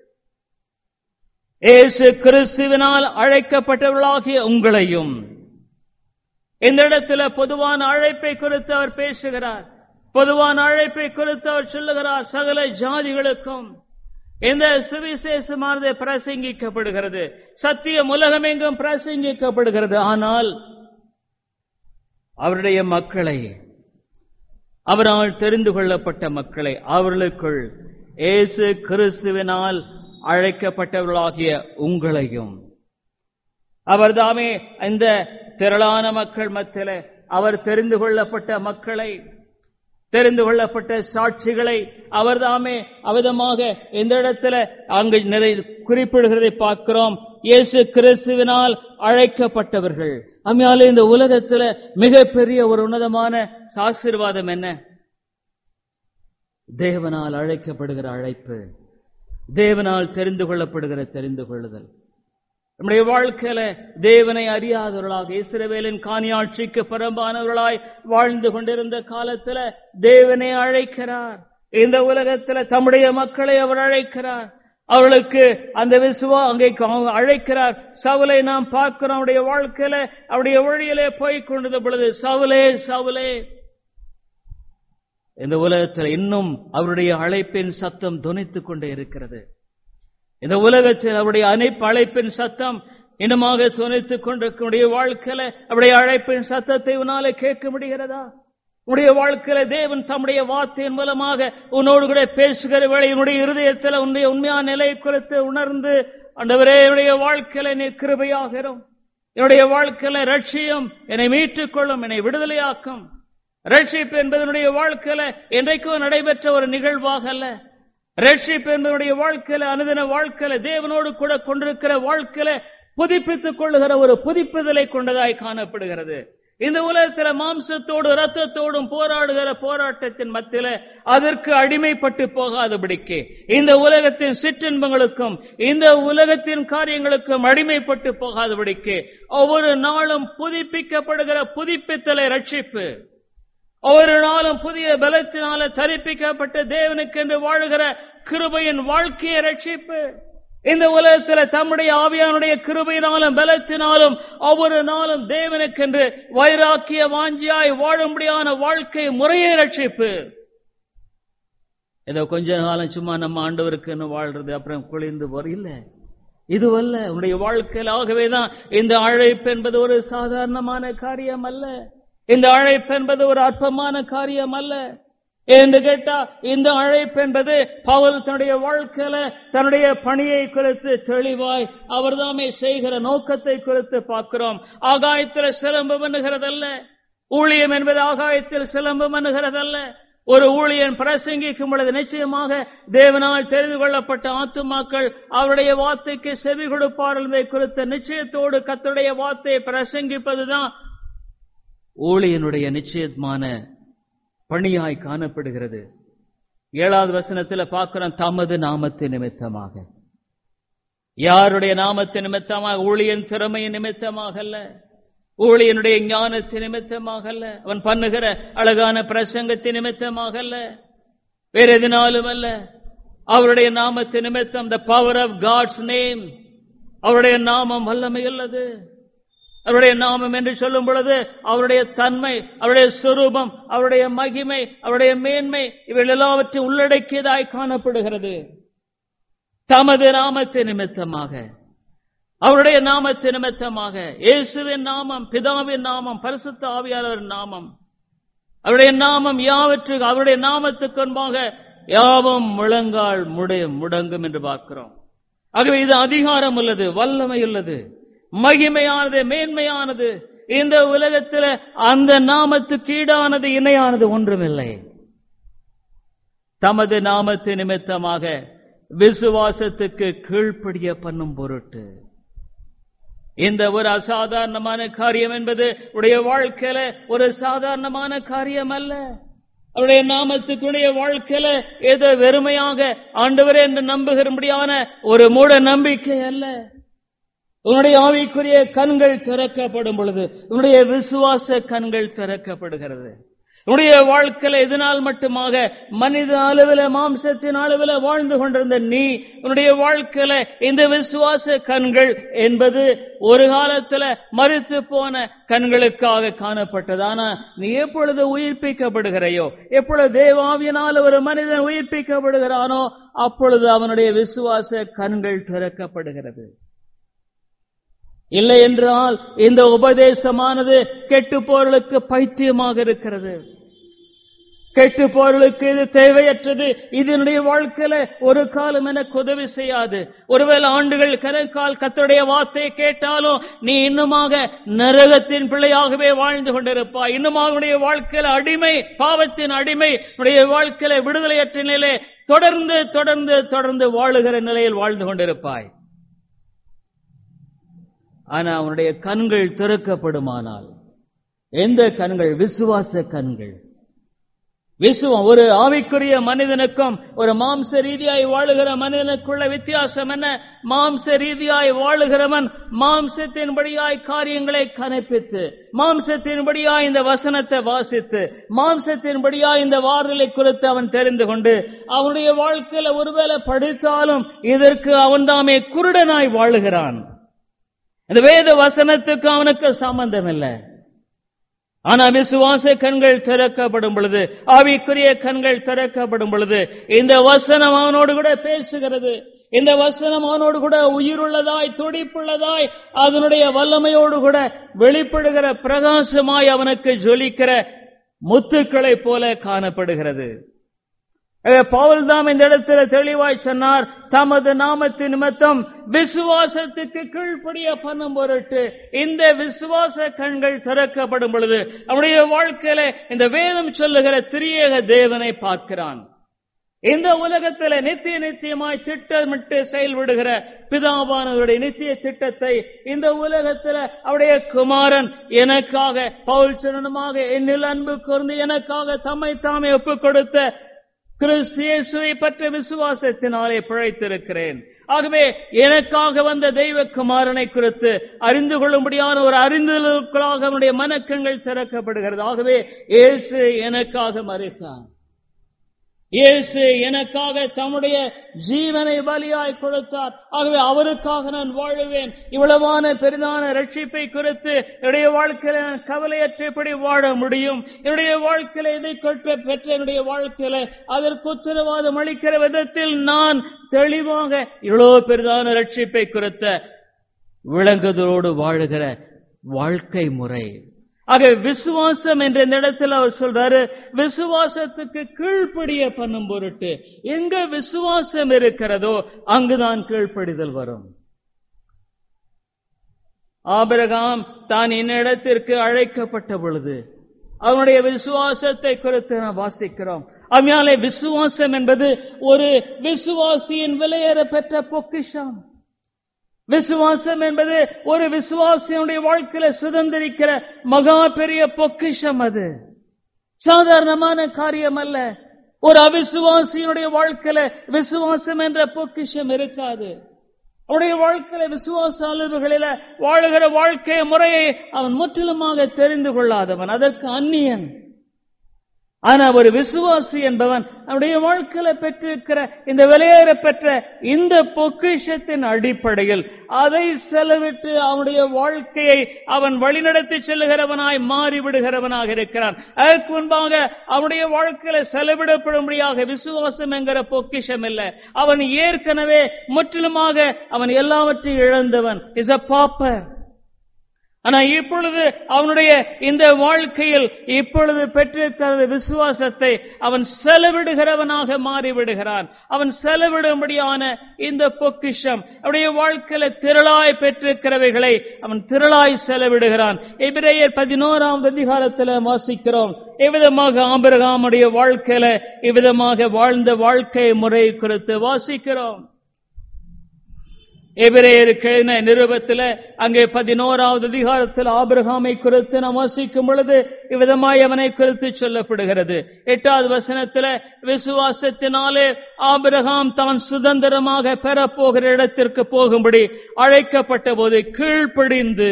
ஏசு கிறிஸ்துவினால் அழைக்கப்பட்டவர்களாகிய உங்களையும் இந்த இடத்துல பொதுவான அழைப்பை குறித்து அவர் பேசுகிறார் பொதுவான அழைப்பை குறித்து அவர் சொல்லுகிறார் சகல ஜாதிகளுக்கும் இந்த சுவிசேஷமானது பிரசங்கிக்கப்படுகிறது சத்தியம் உலகமெங்கும் பிரசங்கிக்கப்படுகிறது ஆனால் அவருடைய மக்களை அவரால் தெரிந்து கொள்ளப்பட்ட மக்களை அவர்களுக்குள் இயேசு கிறிஸ்துவினால் அழைக்கப்பட்டவர்களாகிய உங்களையும் அவர்தாமே இந்த திரளான மக்கள் மத்தியில அவர் தெரிந்து கொள்ளப்பட்ட மக்களை தெரிந்து கொள்ளப்பட்ட சாட்சிகளை அவர்தாமே அவிதமாக இந்த இடத்துல அங்கு நிறை குறிப்பிடுகிறதை பார்க்கிறோம் இயேசு கிறிஸ்துவினால் அழைக்கப்பட்டவர்கள் அம்மையால இந்த உலகத்துல மிகப்பெரிய ஒரு உன்னதமான ஆசீர்வாதம் என்ன தேவனால் அழைக்கப்படுகிற அழைப்பு தேவனால் தெரிந்து கொள்ளப்படுகிற தெரிந்து கொள்ளுதல் நம்முடைய வாழ்க்கையில தேவனை அறியாதவர்களாக இஸ்ரவேலின் காணியாட்சிக்கு பரம்பானவர்களாய் வாழ்ந்து கொண்டிருந்த காலத்துல தேவனை அழைக்கிறார் இந்த உலகத்துல தம்முடைய மக்களை அவர் அழைக்கிறார் அவர்களுக்கு அந்த விசுவா அங்கே அழைக்கிறார் சவுலை நாம் பார்க்கிறோம் அவருடைய வாழ்க்கையில அவருடைய வழியிலே போய் கொண்டிருந்த பொழுது சவுலே சவுலே இந்த உலகத்தில் இன்னும் அவருடைய அழைப்பின் சத்தம் துணித்துக் கொண்டே இருக்கிறது இந்த உலகத்தில் அவருடைய அனைப்பு அழைப்பின் சத்தம் இன்னுமாக துணைத்துக் கொண்டிருக்கக்கூடிய வாழ்க்கையில அவருடைய அழைப்பின் சத்தத்தை உன்னால கேட்க முடிகிறதா உன்னுடைய வாழ்க்கையில தேவன் தம்முடைய வார்த்தையின் மூலமாக உன்னோடு கூட பேசுகிற வேளை உன்னுடைய இருதயத்தில் உன்னுடைய உண்மையான நிலை குறித்து உணர்ந்து அண்டவரே என்னுடைய வாழ்க்கையில நீ கிருபையாகிறோம் என்னுடைய வாழ்க்கையில ரட்சியம் என்னை மீட்டுக் கொள்ளும் என்னை விடுதலையாக்கும் ரட்சிப்பு என்பதனுடைய வாழ்க்கையில என்றைக்கும் நடைபெற்ற ஒரு நிகழ்வாக அல்ல ரட்சிப்பு என்பதனுடைய வாழ்க்கையில அனுதின வாழ்க்கையில தேவனோடு கூட கொண்டிருக்கிற வாழ்க்கையில புதுப்பித்துக் கொள்ளுகிற ஒரு புதுப்பிதலை கொண்டதாய் காணப்படுகிறது இந்த உலகத்துல மாம்சத்தோடு ரத்தத்தோடும் போராடுகிற போராட்டத்தின் மத்தியில அதற்கு அடிமைப்பட்டு போகாதபடிக்கு இந்த உலகத்தின் சிற்றின்பங்களுக்கும் இந்த உலகத்தின் காரியங்களுக்கும் அடிமைப்பட்டு போகாதபடிக்கு ஒவ்வொரு நாளும் புதுப்பிக்கப்படுகிற புதுப்பித்தலை ரட்சிப்பு ஒவ்வொரு நாளும் புதிய பலத்தினால தரிப்பிக்கப்பட்ட தேவனுக்கென்று வாழுகிற கிருபையின் வாழ்க்கையை ரட்சிப்பு இந்த உலகத்தில் தம்முடைய ஆவியானுடைய கிருபையினாலும் பலத்தினாலும் ஒவ்வொரு நாளும் தேவனுக்கென்று வைராக்கிய வாஞ்சியாய் வாழும்படியான வாழ்க்கை முறையை ரட்சிப்பு ஏதோ கொஞ்ச காலம் சும்மா நம்ம ஆண்டவருக்குன்னு வாழ்றது அப்புறம் குளிர்ந்து போற இல்ல இதுவல்ல உன்னுடைய வாழ்க்கையில் ஆகவேதான் இந்த அழைப்பு என்பது ஒரு சாதாரணமான காரியம் அல்ல இந்த அழைப்பு என்பது ஒரு அற்பமான காரியம் அல்ல என்று கேட்டா இந்த அழைப்பு என்பது பவுல் தன்னுடைய வாழ்க்கையில தன்னுடைய பணியை குறித்து தெளிவாய் அவர்தாமே செய்கிற நோக்கத்தை குறித்து பார்க்கிறோம் ஆகாயத்தில் சிலம்பு பண்ணுகிறதல்ல ஊழியம் என்பது ஆகாயத்தில் சிலம்பு பண்ணுகிறதல்ல ஒரு ஊழியன் பிரசங்கிக்கும் பொழுது நிச்சயமாக தேவனால் தெரிந்து கொள்ளப்பட்ட ஆத்துமாக்கள் அவருடைய வார்த்தைக்கு செவி கொடுப்பார்கள் என்பதை குறித்த நிச்சயத்தோடு கத்தருடைய வார்த்தையை பிரசங்கிப்பதுதான் ஊழியனுடைய நிச்சயமான பணியாய் காணப்படுகிறது ஏழாவது வசனத்தில் பார்க்கிறோம் தமது நாமத்து நிமித்தமாக யாருடைய நாமத்து நிமித்தமாக ஊழியன் திறமையின் நிமித்தமாக அல்ல ஊழியனுடைய ஞானத்தின் நிமித்தமாக அல்ல அவன் பண்ணுகிற அழகான பிரசங்கத்தின் நிமித்தமாக அல்ல வேற எதனாலும் அல்ல அவருடைய நாமத்து நிமித்தம் the power of God's name அவருடைய நாமம் வல்லமையுள்ளது அவருடைய நாமம் என்று சொல்லும் பொழுது அவருடைய தன்மை அவருடைய சொரூபம் அவருடைய மகிமை அவருடைய மேன்மை இவைகள் எல்லாவற்றையும் உள்ளடக்கியதாய் காணப்படுகிறது தமது நாமத்து நிமித்தமாக அவருடைய நாமத்து நிமித்தமாக இயேசுவின் நாமம் பிதாவின் நாமம் பரிசுத்த ஆவியாளரின் நாமம் அவருடைய நாமம் யாவற்றுக்கு அவருடைய நாமத்துக்கு முன்பாக யாவும் முழங்கால் முடைய முடங்கும் என்று பார்க்கிறோம் ஆகவே இது அதிகாரம் உள்ளது வல்லமை உள்ளது மகிமையானது மேன்மையானது இந்த உலகத்தில் அந்த நாமத்துக்கு ஈடானது இணையானது ஒன்றுமில்லை தமது நாமத்து நிமித்தமாக விசுவாசத்துக்கு கீழ்ப்படிய பண்ணும் பொருட்டு இந்த ஒரு அசாதாரணமான காரியம் என்பது உடைய வாழ்க்கையில ஒரு சாதாரணமான காரியம் அல்ல அவருடைய நாமத்துக்குடைய வாழ்க்கையில ஏதோ வெறுமையாக ஆண்டவரே என்று நம்புகிறபடியான ஒரு மூட நம்பிக்கை அல்ல உன்னுடைய ஆவிக்குரிய கண்கள் திறக்கப்படும் பொழுது உன்னுடைய விசுவாச கண்கள் திறக்கப்படுகிறது உன்னுடைய வாழ்க்கையில இதனால் மட்டுமாக மனித அளவில் மாம்சத்தின் அளவில் வாழ்ந்து கொண்டிருந்த நீ உன்னுடைய வாழ்க்கையில இந்த விசுவாச கண்கள் என்பது ஒரு காலத்துல மறுத்து போன கண்களுக்காக காணப்பட்டது ஆனா நீ எப்பொழுது உயிர்ப்பிக்கப்படுகிறையோ எப்பொழுது தேவாவியனால் ஒரு மனிதன் உயிர்ப்பிக்கப்படுகிறானோ அப்பொழுது அவனுடைய விசுவாச கண்கள் திறக்கப்படுகிறது இல்லை என்றால் இந்த உபதேசமானது கெட்டு போர்களுக்கு பைத்தியமாக இருக்கிறது கெட்டு போர்களுக்கு இது தேவையற்றது இதனுடைய வாழ்க்கையில ஒரு காலம் எனக்கு உதவி செய்யாது ஒருவேளை ஆண்டுகள் கணக்கால் கத்தருடைய வார்த்தையை கேட்டாலும் நீ இன்னுமாக நரகத்தின் பிள்ளையாகவே வாழ்ந்து கொண்டிருப்பாய் இன்னுமாக உன்னுடைய வாழ்க்கையில அடிமை பாவத்தின் அடிமை உன்னுடைய வாழ்க்கையில விடுதலையற்ற நிலையிலே தொடர்ந்து தொடர்ந்து தொடர்ந்து வாழுகிற நிலையில் வாழ்ந்து கொண்டிருப்பாய் ஆனா அவனுடைய கண்கள் திறக்கப்படுமானால் எந்த கண்கள் விசுவாச கண்கள் விசுவம் ஒரு ஆவிக்குரிய மனிதனுக்கும் ஒரு மாம்ச ரீதியாய் வாழுகிற மனிதனுக்குள்ள வித்தியாசம் என்ன மாம்ச ரீதியாய் வாழுகிறவன் மாம்சத்தின்படியாய் காரியங்களை கணப்பித்து மாம்சத்தின்படியாய் இந்த வசனத்தை வாசித்து மாம்சத்தின்படியாய் இந்த வாரலை குறித்து அவன் தெரிந்து கொண்டு அவனுடைய வாழ்க்கையில ஒருவேளை படித்தாலும் இதற்கு அவன் தாமே குருடனாய் வாழுகிறான் இந்த வேத வசனத்துக்கு அவனுக்கு சம்பந்தம் இல்லை ஆனா விசுவாச கண்கள் திறக்கப்படும் பொழுது ஆவிக்குரிய கண்கள் திறக்கப்படும் பொழுது இந்த வசனம் அவனோடு கூட பேசுகிறது இந்த வசனம் அவனோடு கூட உயிருள்ளதாய் துடிப்புள்ளதாய் அதனுடைய வல்லமையோடு கூட வெளிப்படுகிற பிரகாசமாய் அவனுக்கு ஜொலிக்கிற முத்துக்களை போல காணப்படுகிறது பவுல் தாம் இந்த இடத்துல தெளிவாய் சொன்னார் தமது நாமத்தின் நிமித்தம் விசுவாசத்துக்கு கீழ்ப்படிய பண்ணும் பொருட்டு இந்த விசுவாச கண்கள் திறக்கப்படும் பொழுது அவனுடைய வாழ்க்கையில இந்த வேதம் சொல்லுகிற திரியேக தேவனை பார்க்கிறான் இந்த உலகத்தில் நித்திய நித்தியமாய் திட்டமிட்டு செயல்படுகிற பிதாவானவருடைய நித்திய திட்டத்தை இந்த உலகத்தில் அவருடைய குமாரன் எனக்காக பவுல் சரணமாக என்னில் அன்பு கூர்ந்து எனக்காக தம்மை தாமே ஒப்புக் கொடுத்த கிறிஸ்து இயேசுவை பற்ற விசுவாசத்தினாலே பிழைத்திருக்கிறேன் ஆகவே எனக்காக வந்த தெய்வ குமாரனை குறித்து அறிந்து கொள்ளும்படியான ஒரு அறிந்தலுக்குள்ளாக அவனுடைய மனக்கங்கள் திறக்கப்படுகிறது ஆகவே இயேசு எனக்காக மறைத்தான் இயேசு எனக்காக தம்முடைய ஜீவனை பலியாய் கொடுத்தார் ஆகவே அவருக்காக நான் வாழுவேன் இவ்வளவான பெரிதான ரட்சிப்பை குறித்து என்னுடைய வாழ்க்கையில நான் கவலையற்றபடி வாழ முடியும் என்னுடைய வாழ்க்கையில இதை கொற்ற பெற்ற என்னுடைய வாழ்க்கையில அதற்கு உத்தரவாதம் அளிக்கிற விதத்தில் நான் தெளிவாக இவ்வளவு பெரிதான ரட்சிப்பை குறித்த விளங்குதலோடு வாழுகிற வாழ்க்கை முறை ஆக விசுவாசம் என்ற இந்த இடத்தில் அவர் சொல்றாரு விசுவாசத்துக்கு கீழ்ப்படிய பண்ணும் பொருட்டு எங்க விசுவாசம் இருக்கிறதோ அங்குதான் கீழ்ப்படிதல் வரும் ஆபிரகாம் தான் இன்னிடத்திற்கு அழைக்கப்பட்ட பொழுது அவனுடைய விசுவாசத்தை குறித்து நாம் வாசிக்கிறோம் அம்மையாலே விசுவாசம் என்பது ஒரு விசுவாசியின் விலையேற பெற்ற பொக்கிஷம் விசுவாசம் என்பது ஒரு விசுவாசியுடைய வாழ்க்கையில சுதந்திரிக்கிற மகா பெரிய பொக்கிஷம் அது சாதாரணமான காரியம் அல்ல ஒரு அவிசுவாசியினுடைய வாழ்க்கையில விசுவாசம் என்ற பொக்கிஷம் இருக்காது அவனுடைய வாழ்க்கையில விசுவாச அளவுகளில வாழுகிற வாழ்க்கை முறையை அவன் முற்றிலுமாக தெரிந்து கொள்ளாதவன் அதற்கு அந்நியன் ஆனா ஒரு விசுவாசி என்பவன் அவனுடைய வாழ்க்கையில பெற்றிருக்கிற இந்த விலையேற பெற்ற இந்த பொக்கிஷத்தின் அடிப்படையில் அதை செலவிட்டு அவனுடைய வாழ்க்கையை அவன் வழிநடத்தி செல்லுகிறவனாய் மாறிவிடுகிறவனாக இருக்கிறான் அதற்கு முன்பாக அவனுடைய வாழ்க்கையில செலவிடப்படும்படியாக விசுவாசம் என்கிற பொக்கிஷம் இல்லை அவன் ஏற்கனவே முற்றிலுமாக அவன் எல்லாவற்றையும் இழந்தவன் இஸ் அ பாப்பர் ஆனா இப்பொழுது அவனுடைய இந்த வாழ்க்கையில் இப்பொழுது பெற்றிருக்கிற விசுவாசத்தை அவன் செலவிடுகிறவனாக மாறிவிடுகிறான் அவன் செலவிடும்படியான இந்த பொக்கிஷம் அவனுடைய வாழ்க்கையில திரளாய் பெற்றிருக்கிறவைகளை அவன் திரளாய் செலவிடுகிறான் எபிரேயர் பதினோராம் அதிகாரத்தில் வாசிக்கிறோம் எவ்விதமாக ஆபிரகாமுடைய வாழ்க்கையில இவ்விதமாக வாழ்ந்த வாழ்க்கை முறை குறித்து வாசிக்கிறோம் எபிரேயருக்கு நிருபத்தில் அங்கே பதினோராவது அதிகாரத்தில் ஆபிரகாமை குறித்து நாம் வாசிக்கும் பொழுது இவ்விதமாய் அவனை குறித்து சொல்லப்படுகிறது எட்டாவது வசனத்தில் விசுவாசத்தினாலே ஆபிரகாம் தான் சுதந்திரமாக பெறப்போகிற இடத்திற்கு போகும்படி அழைக்கப்பட்ட போது கீழ்ப்படிந்து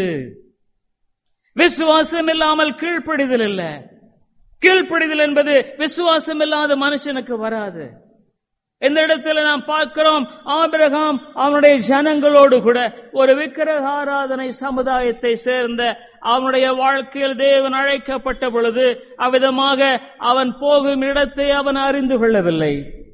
விசுவாசம் இல்லாமல் கீழ்ப்படிதல் இல்லை கீழ்ப்படிதல் என்பது விசுவாசம் இல்லாத மனுஷனுக்கு வராது இந்த இடத்துல நாம் பார்க்கிறோம் ஆபிரகாம் அவனுடைய ஜனங்களோடு கூட ஒரு விக்கிரக ஆராதனை சமுதாயத்தை சேர்ந்த அவனுடைய வாழ்க்கையில் தேவன் அழைக்கப்பட்ட பொழுது அவ்விதமாக அவன் போகும் இடத்தை அவன் அறிந்து கொள்ளவில்லை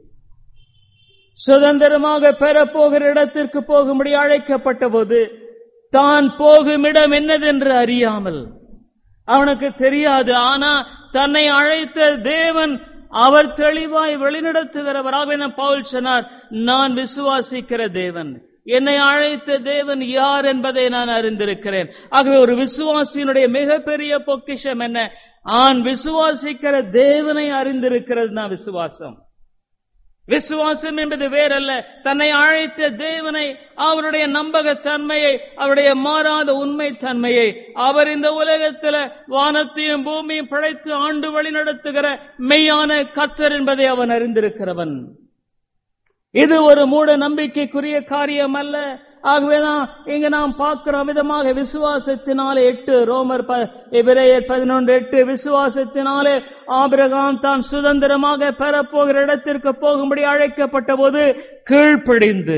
சுதந்திரமாக பெறப்போகிற இடத்திற்கு போகும்படி அழைக்கப்பட்ட போது தான் போகும் இடம் என்னதென்று அறியாமல் அவனுக்கு தெரியாது ஆனா தன்னை அழைத்த தேவன் அவர் தெளிவாய் வழிநடத்துகிறவராக என பவுல் சொன்னார் நான் விசுவாசிக்கிற தேவன் என்னை அழைத்த தேவன் யார் என்பதை நான் அறிந்திருக்கிறேன் ஆகவே ஒரு விசுவாசியினுடைய மிகப்பெரிய பொக்கிஷம் என்ன ஆண் விசுவாசிக்கிற தேவனை அறிந்திருக்கிறது நான் விசுவாசம் விசுவாசம் என்பது வேறல்ல தன்னை அழைத்த தேவனை அவருடைய நம்பகத்தன்மையை அவருடைய மாறாத உண்மை தன்மையை அவர் இந்த உலகத்தில் வானத்தையும் பூமியும் படைத்து ஆண்டு வழி நடத்துகிற மெய்யான கத்தர் என்பதை அவன் அறிந்திருக்கிறவன் இது ஒரு மூட நம்பிக்கைக்குரிய காரியம் அல்ல ஆகவேதான் இங்க நாம் பார்க்கிறோம் விதமாக விசுவாசத்தினாலே எட்டு ரோமர் எபிரேயர் பதினொன்று எட்டு விசுவாசத்தினாலே ஆபிரகாம் தான் சுதந்திரமாக பெறப்போகிற இடத்திற்கு போகும்படி அழைக்கப்பட்ட போது கீழ்ப்படிந்து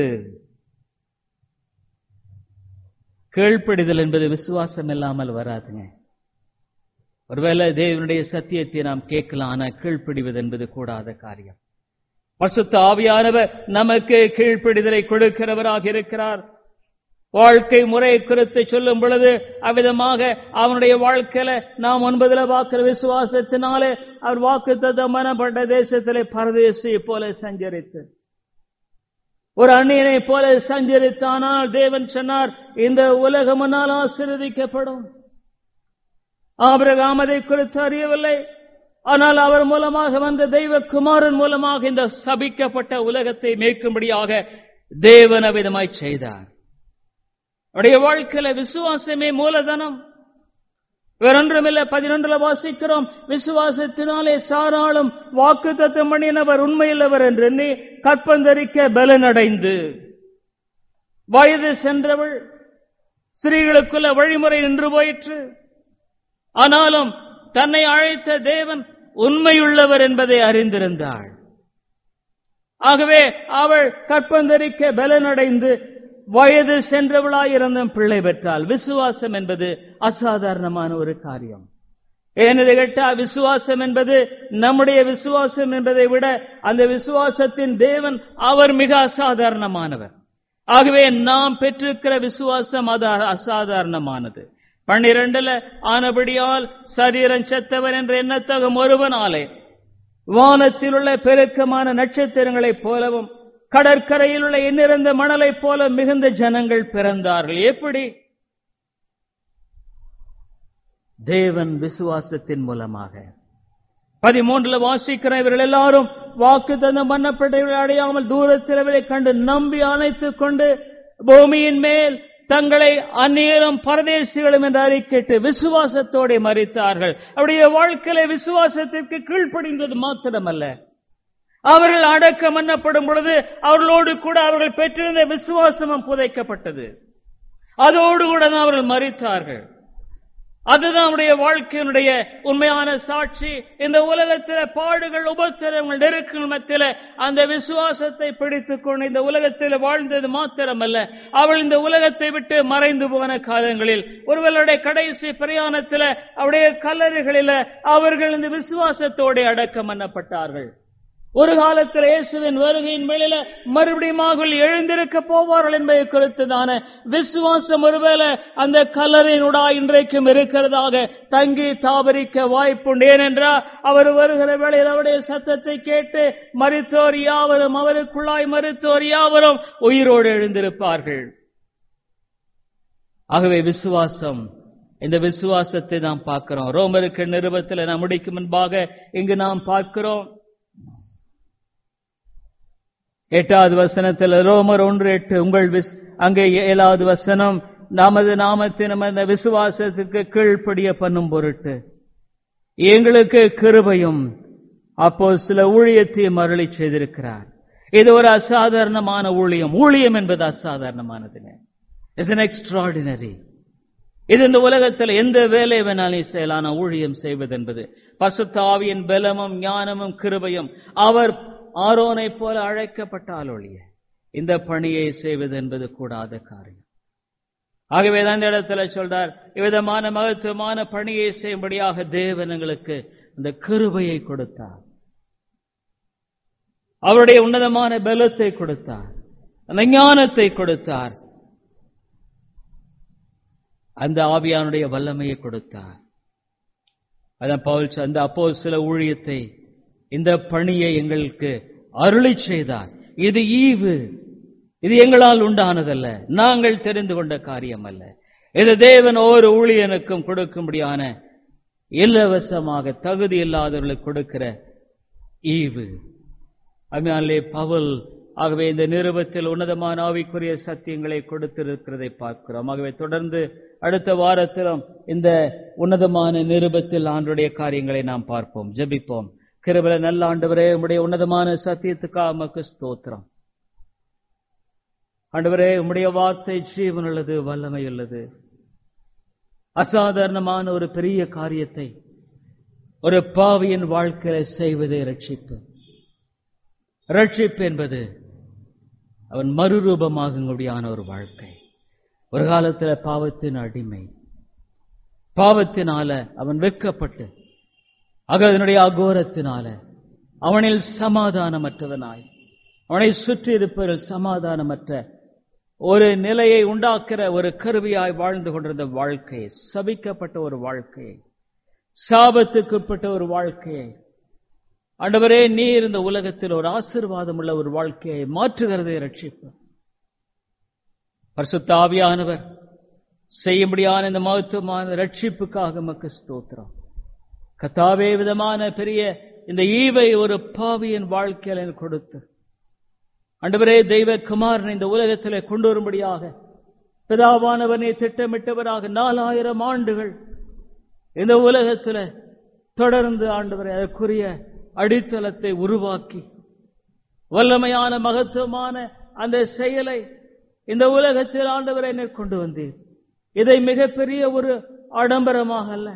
கீழ்ப்படிதல் என்பது விசுவாசம் இல்லாமல் வராதுங்க ஒருவேளை தேவனுடைய சத்தியத்தை நாம் கேட்கலாம் ஆனா கீழ்ப்படிவது என்பது கூடாத காரியம் பசுத்த ஆவியானவர் நமக்கு கீழ்ப்பிடிதலை கொடுக்கிறவராக இருக்கிறார் வாழ்க்கை முறை குறித்து சொல்லும் பொழுது அவ்விதமாக அவனுடைய வாழ்க்கையில நாம் ஒன்பதுல பார்க்கிற விசுவாசத்தினாலே அவர் வாக்கு தத்தமனப்பட்ட தேசத்திலே பரதேசியை போல சஞ்சரித்து ஒரு அந்நியனை போல சஞ்சரித்தானால் தேவன் சொன்னார் இந்த உலகம் முன்னால் ஆசீர்வதிக்கப்படும் ஆபிரகாம் அதை குறித்து அறியவில்லை ஆனால் அவர் மூலமாக வந்த தெய்வ குமாரன் மூலமாக இந்த சபிக்கப்பட்ட உலகத்தை மேற்கும்படியாக தேவன் அவிதமாய் செய்தார் அவருடைய வாழ்க்கையில விசுவாசமே மூலதனம் வேறொன்றுமில்ல பதினொன்றுல வாசிக்கிறோம் விசுவாசத்தினாலே சாராளும் வாக்கு தத்தம் பண்ணினவர் உண்மையுள்ளவர் என்று எண்ணி கற்பந்தரிக்க பலனடைந்து வயது சென்றவள் ஸ்திரீகளுக்குள்ள வழிமுறை நின்று போயிற்று ஆனாலும் தன்னை அழைத்த தேவன் உண்மையுள்ளவர் என்பதை அறிந்திருந்தாள் ஆகவே அவள் கற்பந்தரிக்க பலனடைந்து வயது சென்றவளாயிருந்தும் பிள்ளை பெற்றாள் விசுவாசம் என்பது அசாதாரணமான ஒரு காரியம் ஏனது கேட்டா விசுவாசம் என்பது நம்முடைய விசுவாசம் என்பதை விட அந்த விசுவாசத்தின் தேவன் அவர் மிக அசாதாரணமானவர் ஆகவே நாம் பெற்றிருக்கிற விசுவாசம் அது அசாதாரணமானது பன்னிரண்டுல ஆனபடியால் சரீரம் செத்தவன் என்று எண்ணத்தகும் ஒருவனாலே வானத்தில் உள்ள பெருக்கமான நட்சத்திரங்களைப் போலவும் கடற்கரையில் உள்ள எண்ணிறந்த மணலைப் போல மிகுந்த ஜனங்கள் பிறந்தார்கள் எப்படி தேவன் விசுவாசத்தின் மூலமாக பதிமூன்றுல வாசிக்கிற இவர்கள் எல்லாரும் வாக்கு தந்த மன்னப்பட்டவர்களை அடையாமல் தூரத்தில் அவரை கண்டு நம்பி அணைத்துக் கொண்டு பூமியின் மேல் தங்களை அந்நேரம் பரதேசிகளும் என்று அறிக்கைட்டு விசுவாசத்தோടെ மறித்தார்கள் அவருடைய வாழ்க்கையில விசுவாசத்திற்கு கீழ்ப்படிந்தது மாத்திரமல்ல அவர்கள் அடக்கம் பண்ணப்படும் பொழுது அவர்களோடு கூட அவர்கள் பெற்றிருந்த விசுவாசமும் புதைக்கப்பட்டது அதோடு கூட தான் அவர்கள் மறித்தார்கள் அதுதான் அவருடைய வாழ்க்கையினுடைய உண்மையான சாட்சி இந்த உலகத்தில் பாடுகள் உபத்திரங்கள் நெருக்கங்கள் மத்தியில் அந்த விசுவாசத்தை பிடித்துக் கொண்டு இந்த உலகத்தில் வாழ்ந்தது மாத்திரமல்ல அவள் இந்த உலகத்தை விட்டு மறைந்து போன காலங்களில் ஒருவருடைய கடைசி பிரயாணத்தில் அவருடைய கல்லறைகளில் அவர்கள் இந்த விசுவாசத்தோடு அடக்கம் பண்ணப்பட்டார்கள் ஒரு காலத்தில் இயேசுவின் வருகையின் வேளையில மறுபடியும் அவர்கள் எழுந்திருக்க போவார்கள் என்பதை குறித்துதான விசுவாசம் ஒருவேளை அந்த கல்லறையினுடா இன்றைக்கும் இருக்கிறதாக தங்கி தாபரிக்க வாய்ப்புண்டு ஏனென்றால் அவர் வருகிற வேளையில் அவருடைய சத்தத்தை கேட்டு மருத்துவர் யாவரும் அவருக்குள்ளாய் மருத்துவர் யாவரும் உயிரோடு எழுந்திருப்பார்கள் ஆகவே விசுவாசம் இந்த விசுவாசத்தை நாம் பார்க்கிறோம் ரோமருக்கு நிருபத்தில் நாம் முடிக்கும் முன்பாக இங்கு நாம் பார்க்கிறோம் எட்டாவது வசனத்தில் ரோமர் ஒன்று எட்டு உங்கள் விஸ்- அங்கே ஏழாவது வசனம் நமது நாமத்தின் அந்த விசுவாசத்துக்கு கீழ்ப்படிய பண்ணும் பொருட்டு எங்களுக்கு கிருபையும் அப்போ சில ஊழியத்தையும் அருளி செய்திருக்கிறார் இது ஒரு அசாதாரணமான ஊழியம் ஊழியம் என்பது அசாதாரணமானதுங்க இட்ஸ் an எக்ஸ்ட்ராடினரி இது இந்த உலகத்தில் எந்த வேலை வேணாலும் செய்யலான ஊழியம் செய்வது என்பது பசுத்த ஆவியின் பலமும் ஞானமும் கிருபையும் அவர் ஆரோனை போல அழைக்கப்பட்டால் ஒழிய இந்த பணியை செய்வது என்பது கூடாத காரியம் ஆகவேதான் இந்த இடத்துல சொல்றார் இவ்விதமான மகத்துவமான பணியை செய்யும்படியாக தேவன் எங்களுக்கு இந்த கிருபையை கொடுத்தார் அவருடைய உன்னதமான பலத்தை கொடுத்தார் அந்த ஞானத்தை கொடுத்தார் அந்த ஆவியானுடைய வல்லமையை கொடுத்தார் அதான் பவுல் சொ- அந்த அப்போ சில ஊழியத்தை இந்த பணியை எங்களுக்கு அருளி செய்தார் இது ஈவு இது எங்களால் உண்டானதல்ல நாங்கள் தெரிந்து கொண்ட காரியம் அல்ல இது தேவன் ஒவ்வொரு ஊழியனுக்கும் கொடுக்கும்படியான இலவசமாக தகுதி இல்லாதவர்களுக்கு கொடுக்கிற ஈவு அம்மையாலே பவுல் ஆகவே இந்த நிருபத்தில் உன்னதமான ஆவிக்குரிய சத்தியங்களை கொடுத்திருக்கிறதை பார்க்கிறோம் ஆகவே தொடர்ந்து அடுத்த வாரத்திலும் இந்த உன்னதமான நிருபத்தில் ஆண்டுடைய காரியங்களை நாம் பார்ப்போம் ஜெபிப்போம் கிருபல நல்ல ஆண்டவரே உம்முடைய உன்னதமான சத்தியத்துக்காக உமக்கு ஸ்தோத்திரம் ஆண்டவரே உம்முடைய வார்த்தை ஜீவனுள்ளது வல்லமையுள்ளது அசாதாரணமான ஒரு பெரிய காரியத்தை ஒரு பாவியின் வாழ்க்கையில செய்வதை ரட்சிப்பு ரட்சிப்பு என்பது அவன் மறுரூபமாகும்படியான ஒரு வாழ்க்கை ஒரு காலத்துல பாவத்தின் அடிமை பாவத்தினால அவன் வெட்கப்பட்டு ஆக அதனுடைய அகோரத்தினால அவனில் சமாதானமற்றவனாய் அவனை சுற்றி இருப்பவர்கள் சமாதானமற்ற ஒரு நிலையை உண்டாக்குற ஒரு கருவியாய் வாழ்ந்து கொண்டிருந்த வாழ்க்கையை சபிக்கப்பட்ட ஒரு வாழ்க்கையை சாபத்துக்குட்பட்ட ஒரு வாழ்க்கையை ஆண்டவரே நீர் இந்த உலகத்தில் ஒரு ஆசீர்வாதம் உள்ள ஒரு வாழ்க்கையை மாற்றுகிறதை ரட்சிப்பு பரிசுத்த ஆவியானவர் செய்யும்படியான இந்த மகத்துவமான ரட்சிப்புக்காக மக்கு ஸ்தோத்திரம் கத்தாவே விதமான பெரிய இந்த ஈவை ஒரு பாவியின் வாழ்க்கையில கொடுத்து அண்டவரே தெய்வ குமாரன் இந்த உலகத்திலே கொண்டு வரும்படியாக பிதாவானவனை திட்டமிட்டவராக நாலாயிரம் ஆண்டுகள் இந்த உலகத்துல தொடர்ந்து ஆண்டவரை அதற்குரிய அடித்தளத்தை உருவாக்கி வல்லமையான மகத்துவமான அந்த செயலை இந்த உலகத்தில் ஆண்டவரை கொண்டு வந்தீர் இதை மிகப்பெரிய ஒரு ஆடம்பரமாக அல்ல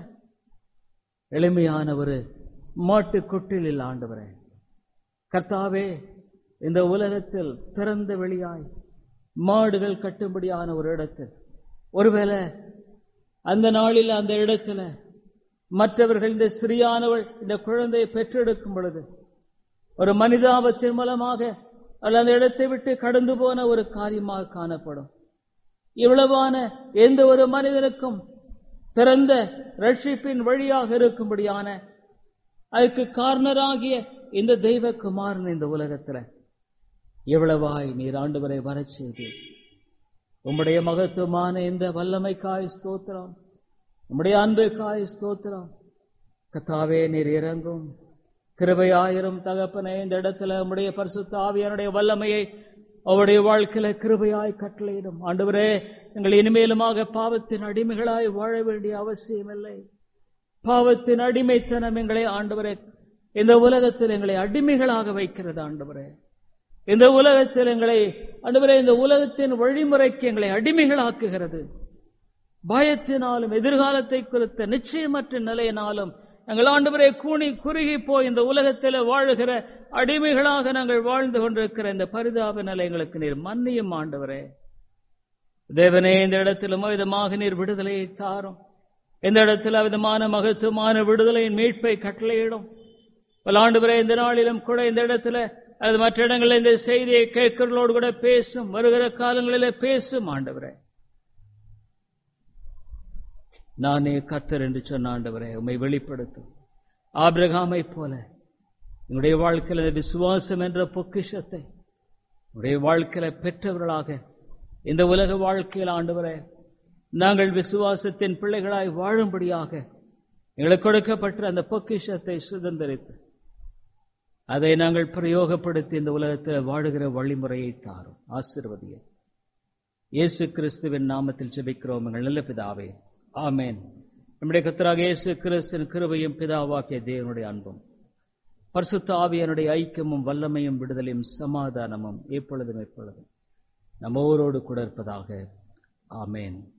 எளிமையான ஒரு மாட்டு கொட்டிலில் ஆண்டவரே கர்த்தாவே இந்த உலகத்தில் திறந்த வெளியாய் மாடுகள் கட்டும்படியான ஒரு இடத்தில் ஒருவேளை அந்த நாளில் அந்த இடத்துல மற்றவர்கள் இந்த ஸ்திரியானவள் இந்த குழந்தையை பெற்றெடுக்கும் பொழுது ஒரு மனிதாபத்தின் மூலமாக அல்ல அந்த இடத்தை விட்டு கடந்து போன ஒரு காரியமாக காணப்படும் இவ்வளவான எந்த ஒரு மனிதனுக்கும் திறந்த ரட்சிப்பின் வழியாக இருக்கும்படியான அதற்கு காரணராகிய இந்த தெய்வ குமாரன் இந்த உலகத்துல எவ்வளவாய் நீர் ஆண்டவரை வரச் செய்தீர் உம்முடைய மகத்துவமான இந்த வல்லமைக்காய் ஸ்தோத்திரம் உம்முடைய அன்புக்காய் ஸ்தோத்திரம் கத்தாவே நீர் இறங்கும் கிருபையாயிரும் தகப்பனே இந்த இடத்துல உம்முடைய பரிசுத்த ஆவியானுடைய வல்லமையை அவருடைய வாழ்க்கையில கிருபையாய் கட்டளையிடும் ஆண்டவரே எங்கள் இனிமேலுமாக பாவத்தின் அடிமைகளாய் வாழ வேண்டிய அவசியமில்லை பாவத்தின் அடிமைத்தனம் எங்களை ஆண்டவரே இந்த உலகத்தில் எங்களை அடிமைகளாக வைக்கிறது ஆண்டவரே இந்த உலகத்தில் எங்களை ஆண்டவரே இந்த உலகத்தின் வழிமுறைக்கு எங்களை அடிமைகளாக்குகிறது பயத்தினாலும் எதிர்காலத்தை குறித்த நிச்சயமற்ற நிலையினாலும் எங்கள் ஆண்டவரே கூணி குறுகி போய் இந்த உலகத்தில் வாழுகிற அடிமைகளாக நாங்கள் வாழ்ந்து கொண்டிருக்கிற இந்த பரிதாப நிலை எங்களுக்கு நீர் மன்னியும் ஆண்டவரே தேவனே இந்த இடத்திலும் விதமாக நீர் விடுதலையை தாரும் இந்த இடத்துல விதமான மகத்துவமான விடுதலையின் மீட்பை கட்டளையிடும் பல ஆண்டு இந்த நாளிலும் கூட இந்த இடத்துல அது மற்ற இடங்களில் இந்த செய்தியை கேட்கிறவர்களோடு கூட பேசும் வருகிற காலங்களிலே பேசும் ஆண்டவரே நானே கர்த்தர் என்று சொன்ன ஆண்டவரே உண்மை வெளிப்படுத்தும் ஆபிரகாமை போல என்னுடைய வாழ்க்கையில் இந்த விசுவாசம் என்ற பொக்கிஷத்தை உடைய வாழ்க்கையில பெற்றவர்களாக இந்த உலக வாழ்க்கையில் ஆண்டவரே நாங்கள் விசுவாசத்தின் பிள்ளைகளாய் வாழும்படியாக எங்களுக்கு கொடுக்கப்பட்ட அந்த பொக்கிஷத்தை சுதந்திரித்து அதை நாங்கள் பிரயோகப்படுத்தி இந்த உலகத்தில் வாழுகிற வழிமுறையை தாரும் ஆசிர்வதிய இயேசு கிறிஸ்துவின் நாமத்தில் ஜெபிக்கிறோம் எங்கள் நல்ல பிதாவே ஆமேன் நம்முடைய கத்தராக இயேசு கிறிஸ்துவின் கிருபையும் பிதாவாக்கிய தேவனுடைய அன்பும் பரிசுத்த ஆவியனுடைய ஐக்கியமும் வல்லமையும் விடுதலையும் சமாதானமும் எப்பொழுதும் எப்பொழுதும் நம்ம ஊரோடு கூட இருப்பதாக ஆமேன்